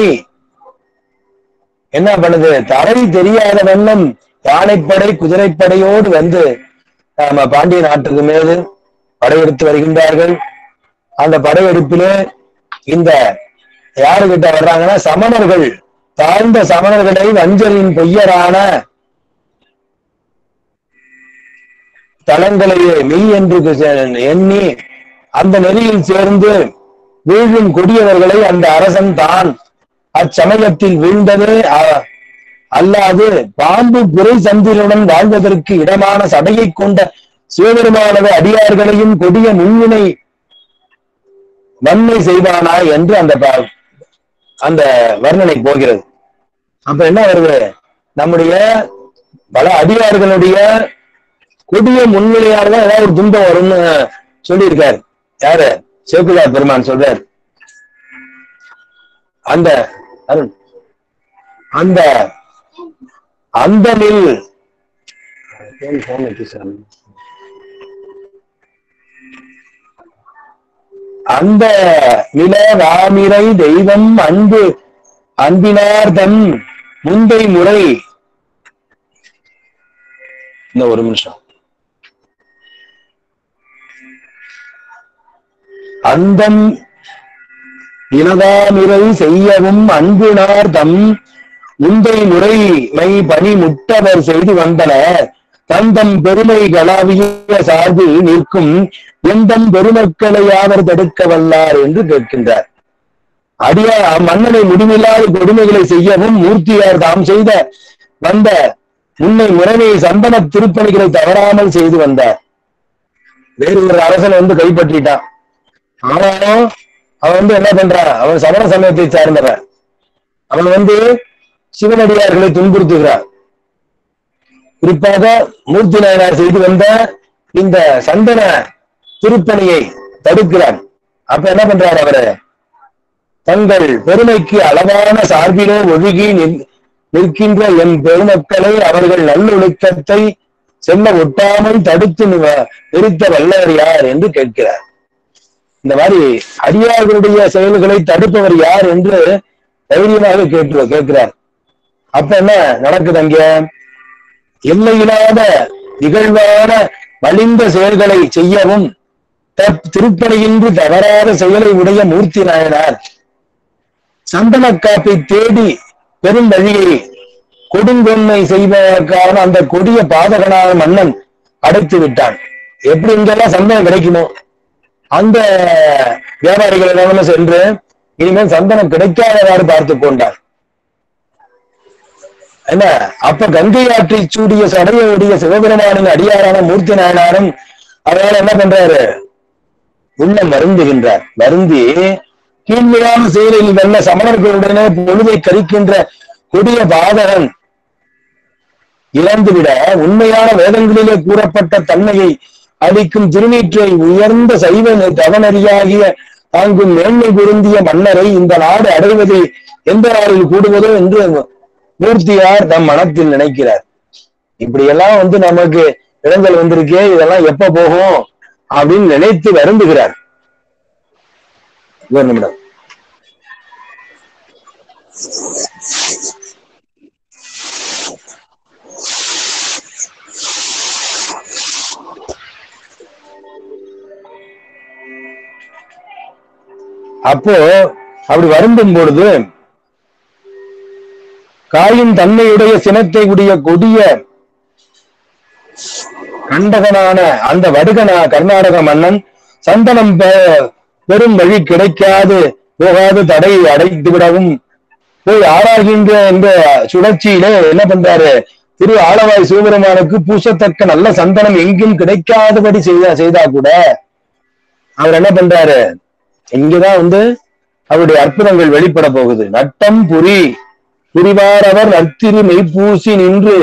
என்ன பண்ணுது தரை தெரியாத வண்ணம் யானைப்படை குதிரைப்படையோடு வந்து நம்ம பாண்டிய நாட்டுக்கு மீது படையெடுத்து வருகின்றார்கள் அந்த படையெடுப்பிலே இந்த யாருகிட்ட வர்றாங்கன்னா சமணர்கள் தாழ்ந்த சமணர்களை வஞ்சரின் பொய்யரான தலங்களையே மெய் என்று எண்ணி அந்த நெறியில் சேர்ந்து வீழும் கொடியவர்களை அந்த அரசன் தான் அச்சமயத்தில் வீழ்ந்ததே அ- அல்லாது பாம்பு புரை சந்திரனுடன் வாழ்வதற்கு இடமான சடையை கொண்ட சிவபெருமானது அடியார்களையும் கொடிய முன்வினை நன்மை செய்வானா என்று அந்த ப- அந்த வர்ணனை போகிறது அப்ப என்ன வருது நம்முடைய பல அடியார்களுடைய கொடிய முன்னிலையாக தான் ஏதாவது ஒரு துன்பம் வரும்னு சொல்லியிருக்காரு யாரு சேக்குதா பெருமான் சொல்றார் அந்த அருண் அந்த அந்தனில் அந்த நில ராமிரை தெய்வம் அன்பு அன்பினார் தம் முந்தை முறை இந்த ஒரு நிமிஷம் அந்தம் இனதாமிரை செய்யவும் அன்புனார் தம் முந்தை முறை மை பணி முட்டவர் செய்து வந்தனர் தந்தம் பெருமை கலாவிய சார்பில் நிற்கும் எந்தம் பெருமக்களை யாவர் தடுக்க வல்லார் என்று கேட்கின்றார் அடியா மன்னனை முடிவில்லாத கொடுமைகளை செய்யவும் மூர்த்தியார் தாம் செய்த வந்த முன்னை முறைமை சந்தன திருப்பணிகளை தவறாமல் செய்து வந்தார் வேறு ஒரு அரசன் வந்து கைப்பற்றிட்டான் ஆனாலும் அவன் வந்து என்ன பண்றான் அவன் சமண சமயத்தை சார்ந்தவன் அவன் வந்து சிவனடியார்களை துன்புறுத்துகிறான் குறிப்பாக மூர்த்தி நாயனார் செய்து வந்த இந்த சந்தன திருப்பணியை தடுக்கிறான் அப்ப என்ன பண்றார் அவரு தங்கள் பெருமைக்கு அளவான சார்பிலே ஒழுகி நின்- நிற்கின்ற எம் பெருமக்களை அவர்கள் நல்லொழுக்கத்தை செல்ல ஒட்டாமல் தடுத்து நிவ- நிறுத்த வல்லவர் யார் என்று கேட்கிறார் இந்த மாதிரி அடியார்களுடைய செயல்களை தடுப்பவர் யார் என்று தைரியமாக கேட்டு கேட்கிறார் அப்ப என்ன நடக்குது அங்க எல்லையில்லாத நிகழ்வான மலிந்த செயல்களை செய்யவும் தப் திருப்பணியின்றி தவறாத செயலை உடைய மூர்த்தி நாயனார் சந்தன காப்பை தேடி பெரும் வழியை கொடுங்கொன்மை செய்வதற்கான அந்த கொடிய பாதகனான மன்னன் அடைத்து விட்டான் எப்படி இங்கெல்லாம் சந்தனம் கிடைக்குமோ அந்த வியாபாரிகளிடம் சென்று இனிமேல் சந்தனம் கிடைக்காதவாறு பார்த்து கொண்டார் என்ன அப்ப கங்கை ஆற்றில் சூடிய சடையுடைய சிவபெருமானின் அடியாரான மூர்த்தி நாயனாரும் அதனால என்ன பண்றாரு உள்ள வருந்துகின்றார் வருந்தி கீழ்மையான செயலில் வெல்ல சமணர்களுடனே பொழுதை கரிக்கின்ற கொடிய பாதகன் இழந்துவிட உண்மையான வேதங்களிலே கூறப்பட்ட தன்மையை அளிக்கும் திருநீற்றை உயர்ந்த சைவ தவனறியாகிய தாங்கும் மேன்மை பொருந்திய மன்னரை இந்த நாடு அடைவது எந்த நாளில் கூடுவதோ என்று மூர்த்தியார் தம் மனத்தில் நினைக்கிறார் இப்படியெல்லாம் வந்து நமக்கு இடங்கள் வந்திருக்கே இதெல்லாம் எப்ப போகும் அப்படின்னு நினைத்து வருந்துகிறார் ஒரு நிமிடம் அப்போ அப்படி வருந்தும் பொழுது காயும் தன்மையுடைய சினத்தை உடைய கொடிய கண்டகனான அந்த வடுகனா கர்நாடக மன்னன் சந்தனம் பெ- பெரும் வழி கிடைக்காது போகாது தடை அடைத்து விடவும் போய் ஆராய்கின்ற இந்த சுழற்சியிலே என்ன பண்றாரு திரு ஆலவாய் சிவபெருமானுக்கு பூசத்தக்க நல்ல சந்தனம் எங்கும் கிடைக்காதபடி செய்தா செய்தா கூட அவர் என்ன பண்றாரு இங்கதான் வந்து அவருடைய அற்புதங்கள் வெளிப்பட போகுது நட்டம் புரி புரிவாரவர் நத்திரி மெய்ப்பூசி நின்று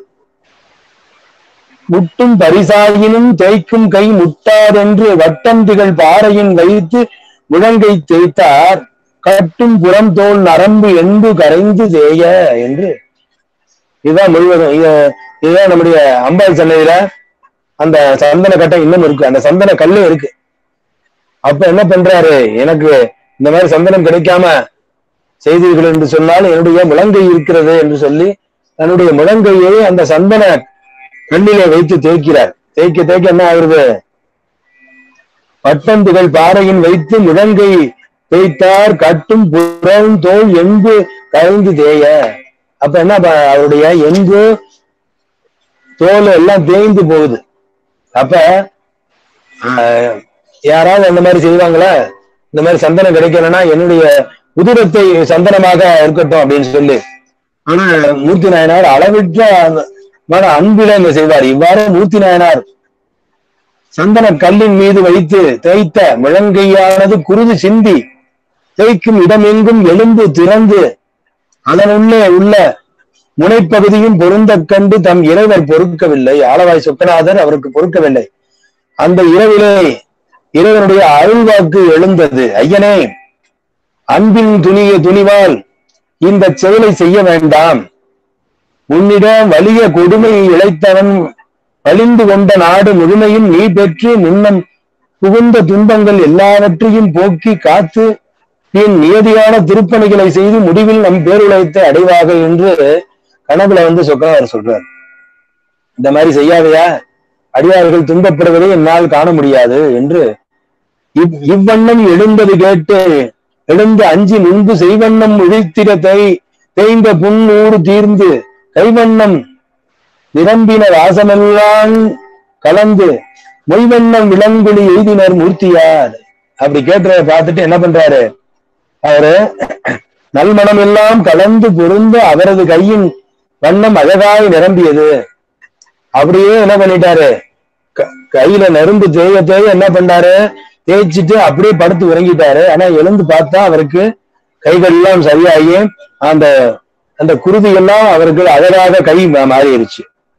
முட்டும் பரிசாயினும் தேய்க்கும் கை முட்டாதென்று வட்டம் திகழ் பாறையின் வைத்து முழங்கை தேய்த்தார் கட்டும் புறம் தோல் நரம்பு என்பு கரைந்து தேய என்று இதுதான் முழுவதும் இது- இதுதான் நம்முடைய அம்பாள் சன்னதியில அந்த சந்தன கட்டை இன்னும் இருக்கு அந்த சந்தன கல்லு இருக்கு அப்ப என்ன பண்றாரு எனக்கு இந்த மாதிரி சந்தனம் கிடைக்காம செய்தீர்கள் என்று சொன்னால் என்னுடைய முழங்கை இருக்கிறது என்று சொல்லி தன்னுடைய முழங்கையை அந்த சந்தன கண்ணிலே வைத்து தேய்க்கிறார் தேய்க்க தேய்க்க என்ன ஆகுறது பட்டந்துகள் பாறையின் வைத்து முழங்கை தேய்த்தார் கட்டும் புறம் தோல் எம்பு கரைந்து தேய அப்ப என்ன ப- அவருடைய எம்பு தோல் எல்லாம் தேய்ந்து போகுது அப்ப ஆஹ், யாராவது அந்த மாதிரி செய்வாங்களா இந்த மாதிரி சந்தனம் கிடைக்கலன்னா என்னுடைய உதிரத்தை சந்தனமாக இருக்கட்டும் அப்படின்னு சொல்லி ஆனா மூர்த்தி நாயனார் அளவிற்ற அந்த- மன அன்பில இந்த செய்வார் இவ்வாறு மூர்த்தி நாயனார் சந்தன கல்லின் மீது வைத்து தேய்த்த முழங்கையானது குருது சிந்தி தேய்க்கும் இடமெங்கும் எலும்பு திறந்து அதனுள்ளே உள்ள முனைப்பகுதியும் பொருந்தக் கண்டு தம் இறைவர் பொறுக்கவில்லை ஆளவாய் சொக்கநாதர் அவருக்கு பொறுக்கவில்லை அந்த இரவிலே இறைவனுடைய அருள்வாக்கு எழுந்தது ஐயனே அன்பின் துணிய துணிவால் இந்த செயலை செய்ய வேண்டாம் உன்னிடம் வலிய கொடுமையை இழைத்தவன் வலிந்து கொண்ட நாடு முழுமையும் நீ பெற்று முன்னம் புகுந்த துன்பங்கள் எல்லாவற்றையும் போக்கி காத்து பின் நியதியான திருப்பணிகளை செய்து முடிவில் நம் பேருலகத்தை அடைவாக என்று கனவுல வந்து சொக்கநாதர் சொல்றார் இந்த மாதிரி செய்யாதையா அடியார்கள் துன்பப்படுவதை என்னால் காண முடியாது என்று இவ் இவ்வண்ணம் எழுந்தது கேட்டு எழுந்து அஞ்சி முன்பு செய்வண்ணம் உழித்திட தேய் தேய்ந்த புண்ணூறு தீர்ந்து கைவண்ணம் நிரம்பின வாசமெல்லாம் கலந்து மொய்வண்ணம் விலங்குழி எய்தினர் மூர்த்தியார் அப்படி கேட்டதை பார்த்துட்டு என்ன பண்றாரு அவரு நல்மணம் எல்லாம் கலந்து பொருந்த அவரது கையின் வண்ணம் அழகாய் நிரம்பியது அப்படியே என்ன பண்ணிட்டாரு க- கையில நெரும்பு தேய தேய என்ன பண்ணாரு தேய்ச்சிட்டு அப்படியே படுத்து உறங்கிட்டாரு ஆனா எழுந்து பார்த்தா அவருக்கு கைகள் எல்லாம் சரியாகி அந்த அந்த குருதி எல்லாம் அவருக்கு அழகாக கை மா- மாறிடுச்சு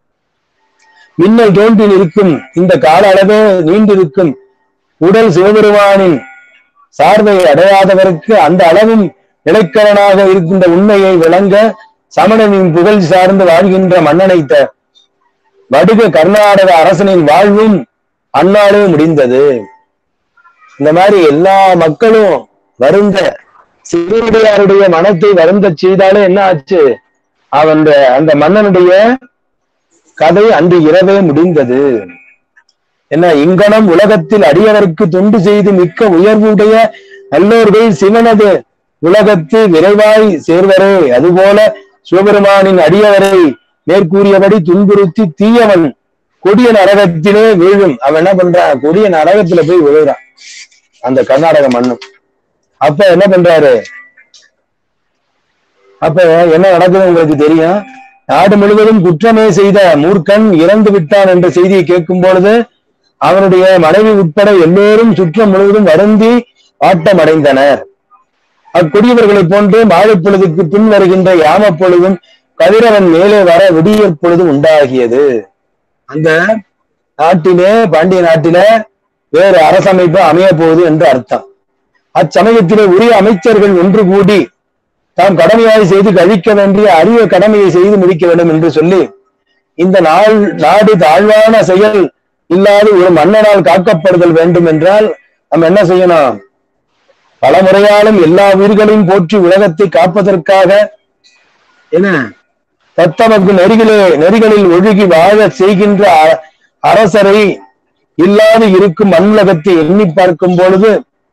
மின்னல் தோன்றி நிற்கும் இந்த கால அளவே நீண்டிருக்கும் உடல் சிவபெருமானின் சார்பை அடையாதவருக்கு அந்த அளவும் இடைக்கலனாக இருக்கின்ற உண்மையை விளங்க சமணனின் புகழ் சார்ந்து வாழ்கின்ற மன்னனை த- வடுக கர்நாடக அரசனின் வாழ்வும் அந்நாளே முடிந்தது இந்த மாதிரி எல்லா மக்களும் வருந்த சிவனுடையாருடைய மனத்தை வருந்த செய்தாலே என்ன ஆச்சு அவன் அந்த மன்னனுடைய கதை அன்று இரவே முடிந்தது என்ன இங்கனம் உலகத்தில் அடியவருக்கு தொண்டு செய்து மிக்க உயர்வுடைய நல்லோர்கள் சிவனது உலகத்து விரைவாய் சேர்வரே அதுபோல சிவபெருமானின் அடியவரை மேற்கூறியபடி துன்புறுத்தி தீயவன் கொடிய நரகத்திலே வீழும் அவன் என்ன பண்றான் கொடிய நரகத்துல போய் விழுகிறான் அந்த கர்நாடக மண்ணும் அப்ப என்ன பண்றாரு அப்ப என்ன நடக்குது உங்களுக்கு தெரியும் நாடு முழுவதும் குற்றமே செய்த மூர்க்கன் இறந்து விட்டான் என்ற செய்தியை கேட்கும் பொழுது அவனுடைய மனைவி உட்பட எல்லோரும் சுற்றம் முழுவதும் வருந்தி ஆட்டம் அடைந்தனர் அக்குடியவர்களைப் போன்று மாலைப் பொழுதுக்கு பின் வருகின்ற யாமப் பொழுதும் கதிரவன் மேலே வர விடியற் பொழுதும் உண்டாகியது அந்த நாட்டிலே பாண்டிய நாட்டிலே வேறு அரசமைப்பு அமைய போகுது என்று அர்த்தம் அச்சமயத்திலே உரிய அமைச்சர்கள் ஒன்று கூடி தாம் கடமையாய் செய்து கழிக்க வேண்டிய அரிய கடமையை செய்து முடிக்க வேண்டும் என்று சொல்லி இந்த நாள் நாடு தாழ்வான செயல் இல்லாத ஒரு மன்னனால் காக்கப்படுதல் வேண்டும் என்றால் நம்ம என்ன செய்யணும் பல முறையாலும் எல்லா உயிர்களையும் போற்றி உலகத்தை காப்பதற்காக என்ன தத்தமக்கு நெறிகளே நெறிகளில் ஒழுகி வாழ செய்கின்ற அ- அரசரை இல்லாது இருக்கும் மண்ணுலகத்தை எண்ணி பார்க்கும் பொழுது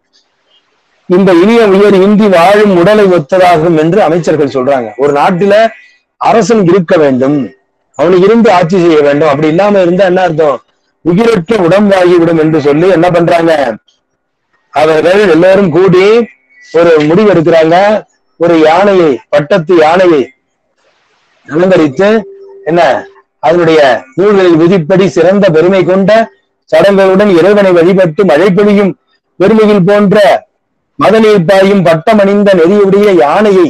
இந்த இனிய உயர் இந்தி வாழும் உடலை ஒத்ததாகும் என்று அமைச்சர்கள் சொல்றாங்க ஒரு நாட்டில அரசன் இருக்க வேண்டும் அவனுக்கு இருந்து ஆட்சி செய்ய வேண்டும் அப்படி இல்லாம இருந்தா என்ன அர்த்தம் உயிரற்ற உடம்பாகிவிடும் என்று சொல்லி என்ன பண்றாங்க அவர்கள் எல்லாரும் கூடி ஒரு முடிவு எடுக்கிறாங்க ஒரு யானையை பட்டத்து யானையை அலங்கரித்து என்ன அதனுடைய நூல்களில் விதிப்படி சிறந்த பெருமை கொண்ட சடங்குகளுடன் இறைவனை வழிபட்டு மழை பொழியும் பெருமையில் போன்ற மதநீர் பாயும் பட்டம் அணிந்த நெறியுடைய யானையை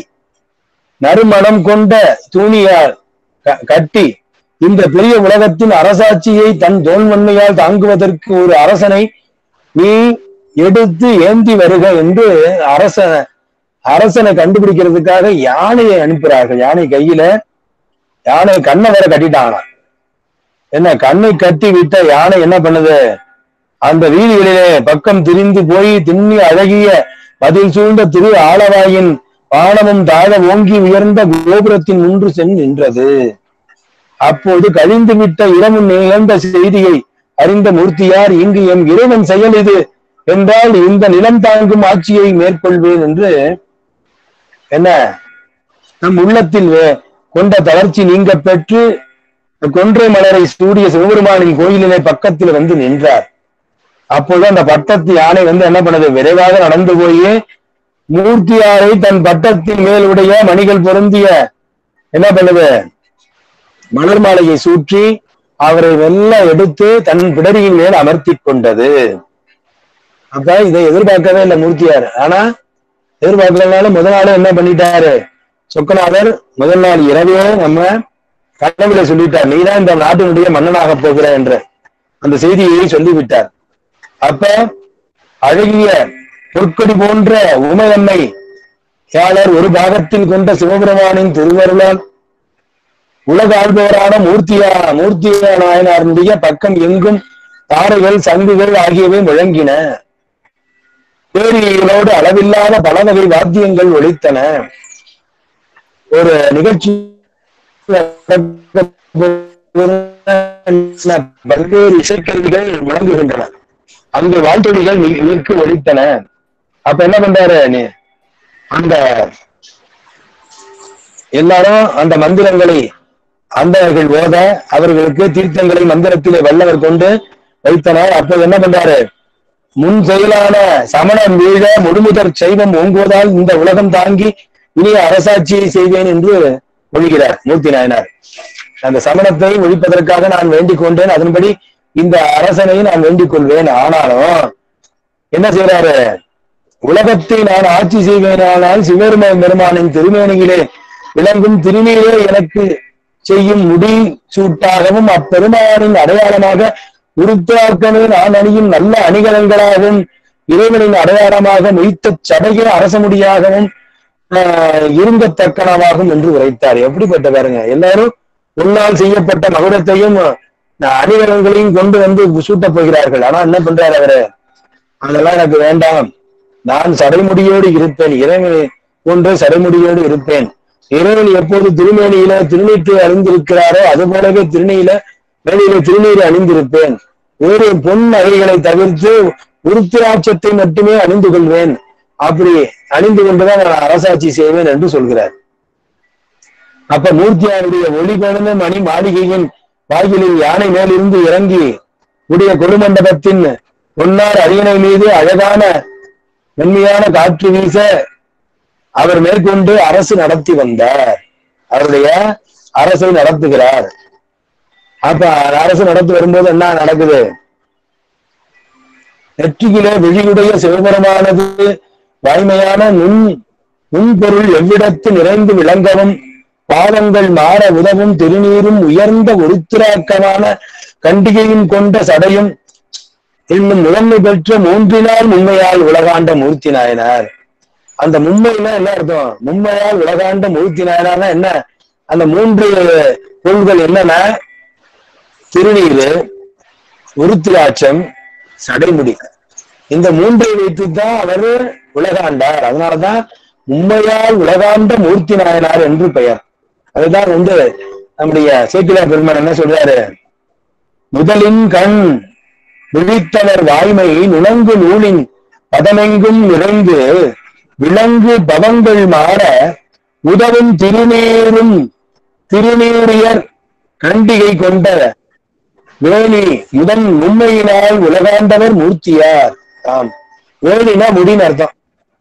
நறுமணம் கொண்ட தூணியால் க- கட்டி இந்த பெரிய உலகத்தின் அரசாட்சியை தன் தோன்மண்மையால் தாங்குவதற்கு ஒரு அரசனை நீ எடுத்து ஏந்தி வருக என்று அரச அரசனை கண்டுபிடிக்கிறதுக்காக யானையை அனுப்புகிறார்கள் யானை கையில யானை கண்ணை வேற கட்டிட்டாங்களாம் என்ன கண்ணை கட்டி விட்ட யானை என்ன பண்ணுது அந்த வீதிகளிலே பக்கம் திரிந்து போய் திண்ணி அழகிய பதில் சூழ்ந்த திரு ஆலவாயின் வானமும் தாழ ஓங்கி உயர்ந்த கோபுரத்தின் முன்று சென்று நின்றது அப்போது கழிந்து விட்ட இரமும் நிகழ்ந்த செய்தியை அறிந்த மூர்த்தியார் இங்கு எம் இறைவன் செயல் இது என்றால் இந்த நிலம் தாங்கும் ஆட்சியை மேற்கொள்வேன் என்று என்ன நம் உள்ளத்தில் வே- கொண்ட தளர்ச்சி நீங்க பெற்று கொன்றை மலரை சூடிய சிவபெருமானின் கோயிலினை பக்கத்தில் வந்து நின்றார் அப்போது அந்த பட்டத்து யானை வந்து என்ன பண்ணது விரைவாக நடந்து போய் மூர்த்தியாரை தன் பட்டத்தின் மேல் உடைய மணிகள் பொருந்திய என்ன பண்ணுது மலர் மாலையை சூற்றி அவரை வெல்ல எடுத்து தன் பிடரியின் மேல் அமர்த்தி கொண்டது அப்ப இதை எதிர்பார்க்கவே இல்லை மூர்த்தியார் ஆனா எதிர்பார்க்கறதுனால முதல் நாள் என்ன பண்ணிட்டாரு சொக்கநாதர் முதல் நாள் இரவே நம்ம கனவுல சொல்லிட்டார் நீதான் இந்த நாட்டினுடைய மன்னனாக போகிற என்ற அந்த செய்தியை சொல்லிவிட்டார் அப்ப அழகிய பொற்கொடி போன்ற உமையம்மை யாழர் ஒரு பாகத்தில் கொண்ட சிவபெருமானின் திருவருளால் உலக ஆள்பவரான மூர்த்தியா மூர்த்தியா நாயனாருடைய பக்கம் எங்கும் தாரைகள் சங்குகள் ஆகியவை முழங்கின பேரிகளோடு அளவில்லாத பல வகை வாத்தியங்கள் ஒலித்தன ஒரு நிகழ்ச்சி பல்வேறு இசைக்கருவிகள் முழங்குகின்றன அங்கு வாழ்த்தொழிகள் மிக்கு ஒலித்தன அப்ப என்ன பண்றாரு நீ அந்த எல்லாரும் அந்த மந்திரங்களை அந்தவர்கள் ஓத அவர்களுக்கு தீர்த்தங்களை மந்திரத்திலே வல்லவர் கொண்டு வைத்தனர் அப்ப என்ன பண்றாரு முன் செயலான சமணம் வீழ முழுமுதற் சைவம் ஓங்குவதால் இந்த உலகம் தாங்கி இனிய அரசாட்சியை செய்வேன் என்று மொழிகிறார் மூர்த்தி நாயனார் அந்த சமணத்தை ஒழிப்பதற்காக நான் வேண்டிக் கொண்டேன் அதன்படி இந்த அரசனை நான் வேண்டிக் கொள்வேன் ஆனாலும் என்ன செய்யறாரு உலகத்தை நான் ஆட்சி செய்வேனானால் சிவரும பெருமானின் திருமேனியிலே விளங்கும் திருநீரே எனக்கு செய்யும் முடி சூட்டாகவும் அப்பெருமானின் அடையாளமாக உருத்தாக்கமே நான் அணியும் நல்ல அணிகலன்களாகவும் இறைவனின் அடையாளமாக மொய்த்த சடையே அரச முடியாகவும் ஆஹ், இருங்கத்தக்கனவாகும் என்று உரைத்தார் எப்படிப்பட்ட பாருங்க எல்லாரும் உன்னால் செய்யப்பட்ட மகுடத்தையும் ஆஹ், அணிகலன்களையும் கொண்டு வந்து சூட்டப் போகிறார்கள் ஆனா என்ன பண்றாரு அவரு அதெல்லாம் எனக்கு வேண்டாம் நான் சடைமுடியோடு இருப்பேன் இறைவனை போன்ற சடைமுடியோடு இருப்பேன் இறைவன் எப்போது திருமேனியில திருநீற்று அணிந்திருக்கிறாரோ அது போலவே திருநீல மேனியில திருநீரை அணிந்திருப்பேன் வேறு பொன் நகைகளை தவிர்த்து உருத்திராட்சத்தை மட்டுமே அணிந்து கொள்வேன் அப்படி அணிந்து கொண்டுதான் நான் அரசாட்சி செய்வேன் என்று சொல்கிறார் அப்ப மூர்த்தியாருடைய ஒளி கொழுந்த மணி மாளிகையின் வாயிலில் யானை மேலிருந்து இறங்கி உடைய கொழுமண்டபத்தின் பொன்னார் அரியணை மீது அழகான மென்மையான காற்று வீச அவர் மேற்கொண்டு அரசு நடத்தி வந்தார் அவருடைய அரசை நடத்துகிறார் அப்ப அரசு நடத்தி வரும்போது என்ன நடக்குது நெற்றியிலே விழியுடைய சிவபெருமானது வாய்மையான நுண் நுண்பொருள் எவ்விடத்து நிறைந்து விளங்கவும் பாதங்கள் மாற உதவும் திருநீரும் உயர்ந்த உருத்திராக்கமான கண்டிகையும் கொண்ட சடையும் இன்னும் முதன்மை பெற்ற மூன்றினால் மும்மையால் உலகாண்ட மூர்த்தி நாயனார் அந்த மும்மைன்னா என்ன அர்த்தம் மும்மையால் உலகாண்ட மூர்த்தி நாயனார்னா என்ன அந்த மூன்று பொருள்கள் என்னன்னா திருநீரு உருத்திராட்சம் சடைமுடி இந்த மூன்றை வைத்துதான் அவர் உலகாண்டார் அதனாலதான் உண்மையால் உலகாண்ட மூர்த்தி நாயனார் என்று பெயர் அதுதான் வந்து நம்முடைய சேக்கிலார் பெருமான் என்ன சொல்றாரு முதலின் கண் விழித்தவர் வாய்மை நுணங்கு நூலின் பதமெங்கும் நிறைந்து விலங்கு பவங்கள் மாற உதவும் திருநீரும் திருநீரியர் கண்டிகை கொண்ட வேணி முதன் உண்மையினால் உலகாண்டவர் மூர்த்தியார் ஆம் வேணினா முடின்னு அர்த்தம்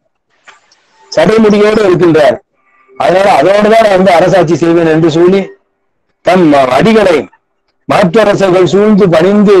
சடைமுடியோடு இருக்கின்றார் அதனால அதோடுதான் நான் வந்து அரசாட்சி செய்வேன் என்று சொல்லி தம் அடிகளை மாற்றரசர்கள் சூழ்ந்து பணிந்து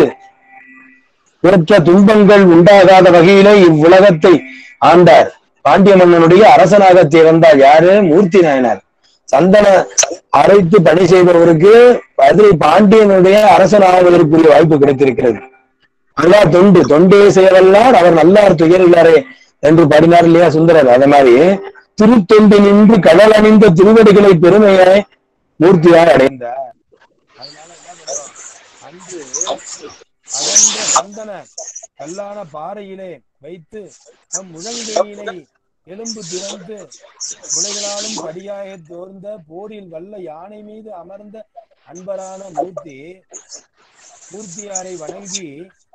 பெற்ற துன்பங்கள் உண்டாகாத வகையிலே இவ்வுலகத்தை ஆண்டார் பாண்டிய மன்னனுடைய அரசனாக திறந்தார் யாரு மூர்த்தி நாயனார் சந்தன அரைத்து பணி செய்பவருக்கு மதுரை பாண்டியனுடைய அரசனாவதற்குரிய வாய்ப்பு கிடைத்திருக்கிறது அதுதான் தொண்டு தொண்டே செய்யவல்லார் அவர் நல்லார் துயரில்லாரே என்று பாடினார் இல்லையா சுந்தரர் அத மாதிரி திருத்தொண்டு நின்று கடல் அணிந்த திருவடிகளை பெருமையை மூர்த்தியார் அடைந்தார் அதனால என்ன பண்றோம் அன்று அகன்ற சந்தன கல்லான பாறையிலே வைத்து நம் முழங்கையினை எலும்பு திறந்து முளைகளாலும் படியாக தோர்ந்த போரில் வல்ல யானை மீது அமர்ந்த அன்பரான மூர்த்தி மூர்த்தியாரை வணங்கி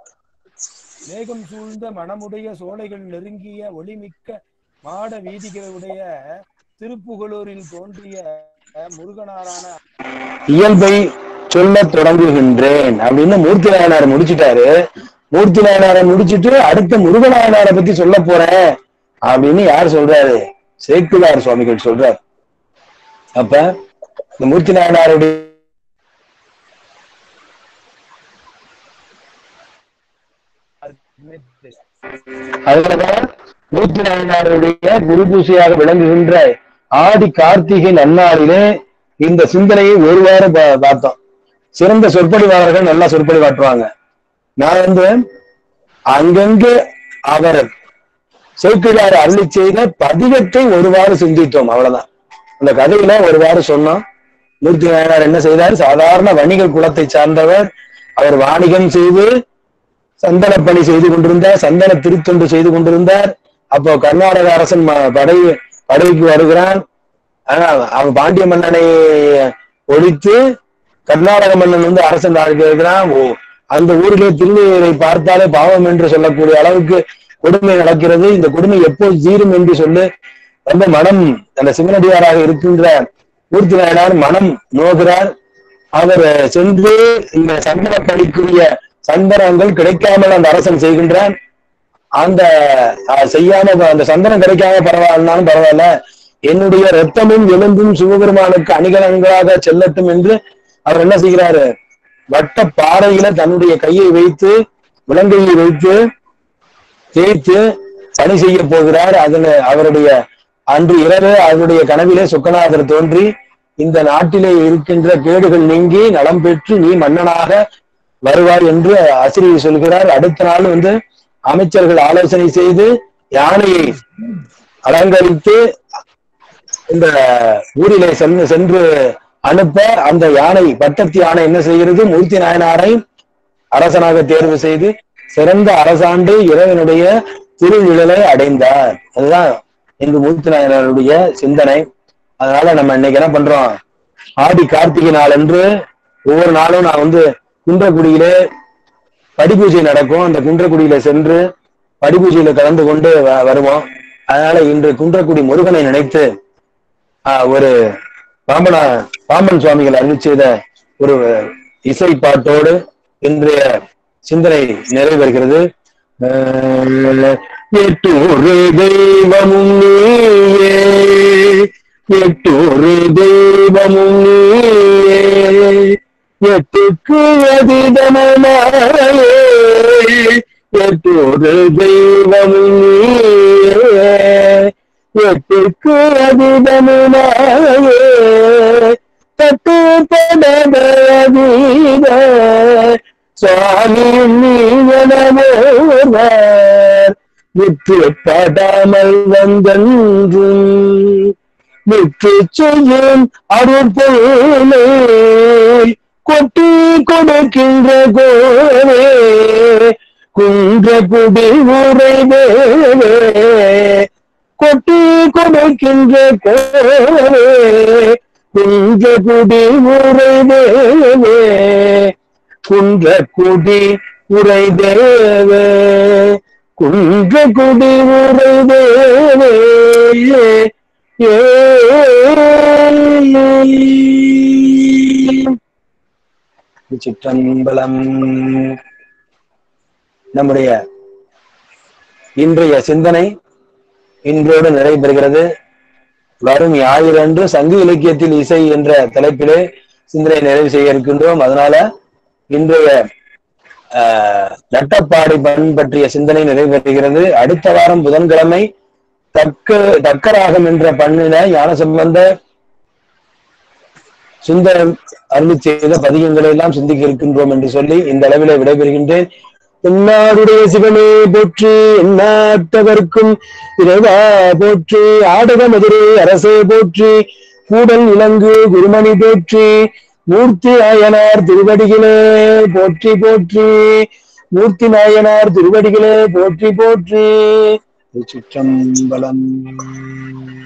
மேகம் சூழ்ந்த மனமுடைய சோலைகள் நெருங்கிய ஒளிமிக்க மாட வீதிகளுடைய திருப்புகலூரில் தோன்றிய முருகனாரான இயல்பை சொல்லத் தொடங்குகின்றேன் அப்படின்னு மூர்த்தி நாயனார் முடிச்சிட்டாரு மூர்த்தி நாயனாரை முடிச்சிட்டு அடுத்த முருகநாயனாரை பத்தி சொல்ல போறேன் அப்படின்னு யார் சொல்றாரு சேக்குலார் சுவாமிகள் சொல்றார் அப்ப இந்த மூர்த்தி நாயனாருடைய அதுலதான் மூர்த்தி நாயனாருடைய குரு பூசையாக விளங்குகின்ற ஆடி கார்த்திகை நன்னாளிலே இந்த சிந்தனையை ஒரு வாரம் பா- பார்த்தோம் சிறந்த சொற்பொழிவாளர்கள் நல்லா சொற்பொழிவாற்றுவாங்க நான் வந்து அங்கங்கே அவர் சேக்கிழார் அருளி செய்த பதிகத்தை ஒருவாறு சிந்தித்தோம் அவ்வளவுதான் அந்த கதையில ஒருவாறு சொன்னோம் மூர்த்தி நாயனார் என்ன செய்தார் சாதாரண வணிக குலத்தை சார்ந்தவர் அவர் வாணிகம் செய்து சந்தன பணி செய்து கொண்டிருந்தார் சந்தன திருத்தொண்டு செய்து கொண்டிருந்தார் அப்போ கர்நாடக அரசன் ம- படை படைக்கு வருகிறான் ஆனா அவன் பாண்டிய மன்னனை ஒழித்து கர்நாடக மன்னன் வந்து அரசன் நாளுக்கு இருக்கிறான் ஓ, அந்த ஊரிலே திருநீரை பார்த்தாலே பாவம் என்று சொல்லக்கூடிய அளவுக்கு கொடுமை நடக்கிறது இந்த கொடுமை எப்போ தீரும் என்று சொல்லு ரொம்ப மனம் அந்த சிவனடியாராக இருக்கின்ற மூர்த்தி நாயனார் மனம் நோகிறார் அவர் சென்று இந்த சந்தன பணிக்குரிய சந்தனங்கள் கிடைக்காமல் அந்த அரசன் செய்கின்றான் அந்த அஹ், செய்யாம ப- அந்த சந்தனம் கிடைக்காம பரவாயில்லாலும் பரவாயில்ல என்னுடைய ரத்தமும் எலும்பும் சிவபெருமானுக்கு அணிகலன்களாக செல்லட்டும் என்று அவர் என்ன செய்கிறாரு வட்ட பாறையில தன்னுடைய கையை வைத்து முழங்கையை வைத்து தேய்த்து பணி செய்ய போகிறார் அதுல அவருடைய அன்று இரவு அவருடைய கனவிலே சுக்கநாதர் தோன்றி இந்த நாட்டிலே இருக்கின்ற கேடுகள் நீங்கி நலம் பெற்று நீ மன்னனாக வருவார் என்று ஆசிரியர் சொல்கிறார் அடுத்த நாள் வந்து அமைச்சர்கள் ஆலோசனை செய்து யானையை அலங்கரித்து இந்த ஊரிலே சென்று சென்று அனுப்ப அந்த யானை பட்டத்து யானை என்ன செய்கிறது மூர்த்தி நாயனாரை அரசனாக தேர்வு செய்து சிறந்த அரசாண்டு இறைவனுடைய திருவிழலை அடைந்தார் அதுதான் இன்று மூர்த்தி நாயனாருடைய சிந்தனை அதனால நம்ம இன்னைக்கு என்ன பண்றோம் ஆடி கார்த்திகை நாள் அன்று ஒவ்வொரு நாளும் நான் வந்து குன்றக்குடியிலே படிப்பூஜை நடக்கும் அந்த குன்றக்குடியில சென்று படிப்பூஜையில கலந்து கொண்டு வ- வருவோம் அதனால இன்று குன்றக்குடி முருகனை நினைத்து ஆஹ், ஒரு பாம்பன பாம்பன் சுவாமிகள் அருள் செய்த ஒரு இசை பாட்டோடு இன்றைய சிந்தனை நிறைவேறுகிறது ஆஹ், எட்டூரு தெய்வமும் நீயே எட்டூரு தெய்வமும் நீயே எட்டுக்கு அதிதமாயே எட்டூரு தெய்வமும் நீயே எட்டுக்கு அதிதமாயே தட்டுப்படீத சுவாமியும் நீவனமோவர் விற்றுப்படாமல் வந்தன்றும் விற்று செய்யும் அருட்பொருளே கொட்டி கொடுக்கின்ற கோவே குன்ற குடி உரைவே கொட்டி கொடுக்கின்ற கோவே குன்ற குடி உரைவே குன்ற குடி உரை தேவே குன்ற குடி உரை தேவே ஏ சிற்றம்பலம் நம்முடைய இன்றைய சிந்தனை இன்றோடு நிறைவு வரும் ஞாயிறன்று சங்க இலக்கியத்தில் இசை என்ற தலைப்பிலே சிந்தனை நிறைவு செய்ய இருக்கின்றோம் அதனால இன்றைய ஆஹ், நட்டப்பாடி பண் பற்றிய சிந்தனை நிறைவேறுகிறது அடுத்த வாரம் புதன்கிழமை தக்க தக்கராகம் என்ற பண்ணின ஞான சம்பந்த சுந்தரம் அருளி செய்த பதிகங்களை எல்லாம் சிந்திக்க இருக்கின்றோம் என்று சொல்லி இந்த அளவிலே விடைபெறுகின்றேன் என்னாருடைய சிவமே போற்றி எண்ணாட்டவர்க்கும் இறைவா போற்றி ஆடக மதுரை அரசே போற்றி கூடல் இலங்கு குருமணி போற்றி மூர்த்தி நாயனார் திருவடிகளே போற்றி போற்றி மூர்த்தி நாயனார் திருவடிகளே போற்றி போற்றி சிற்றம்பலம்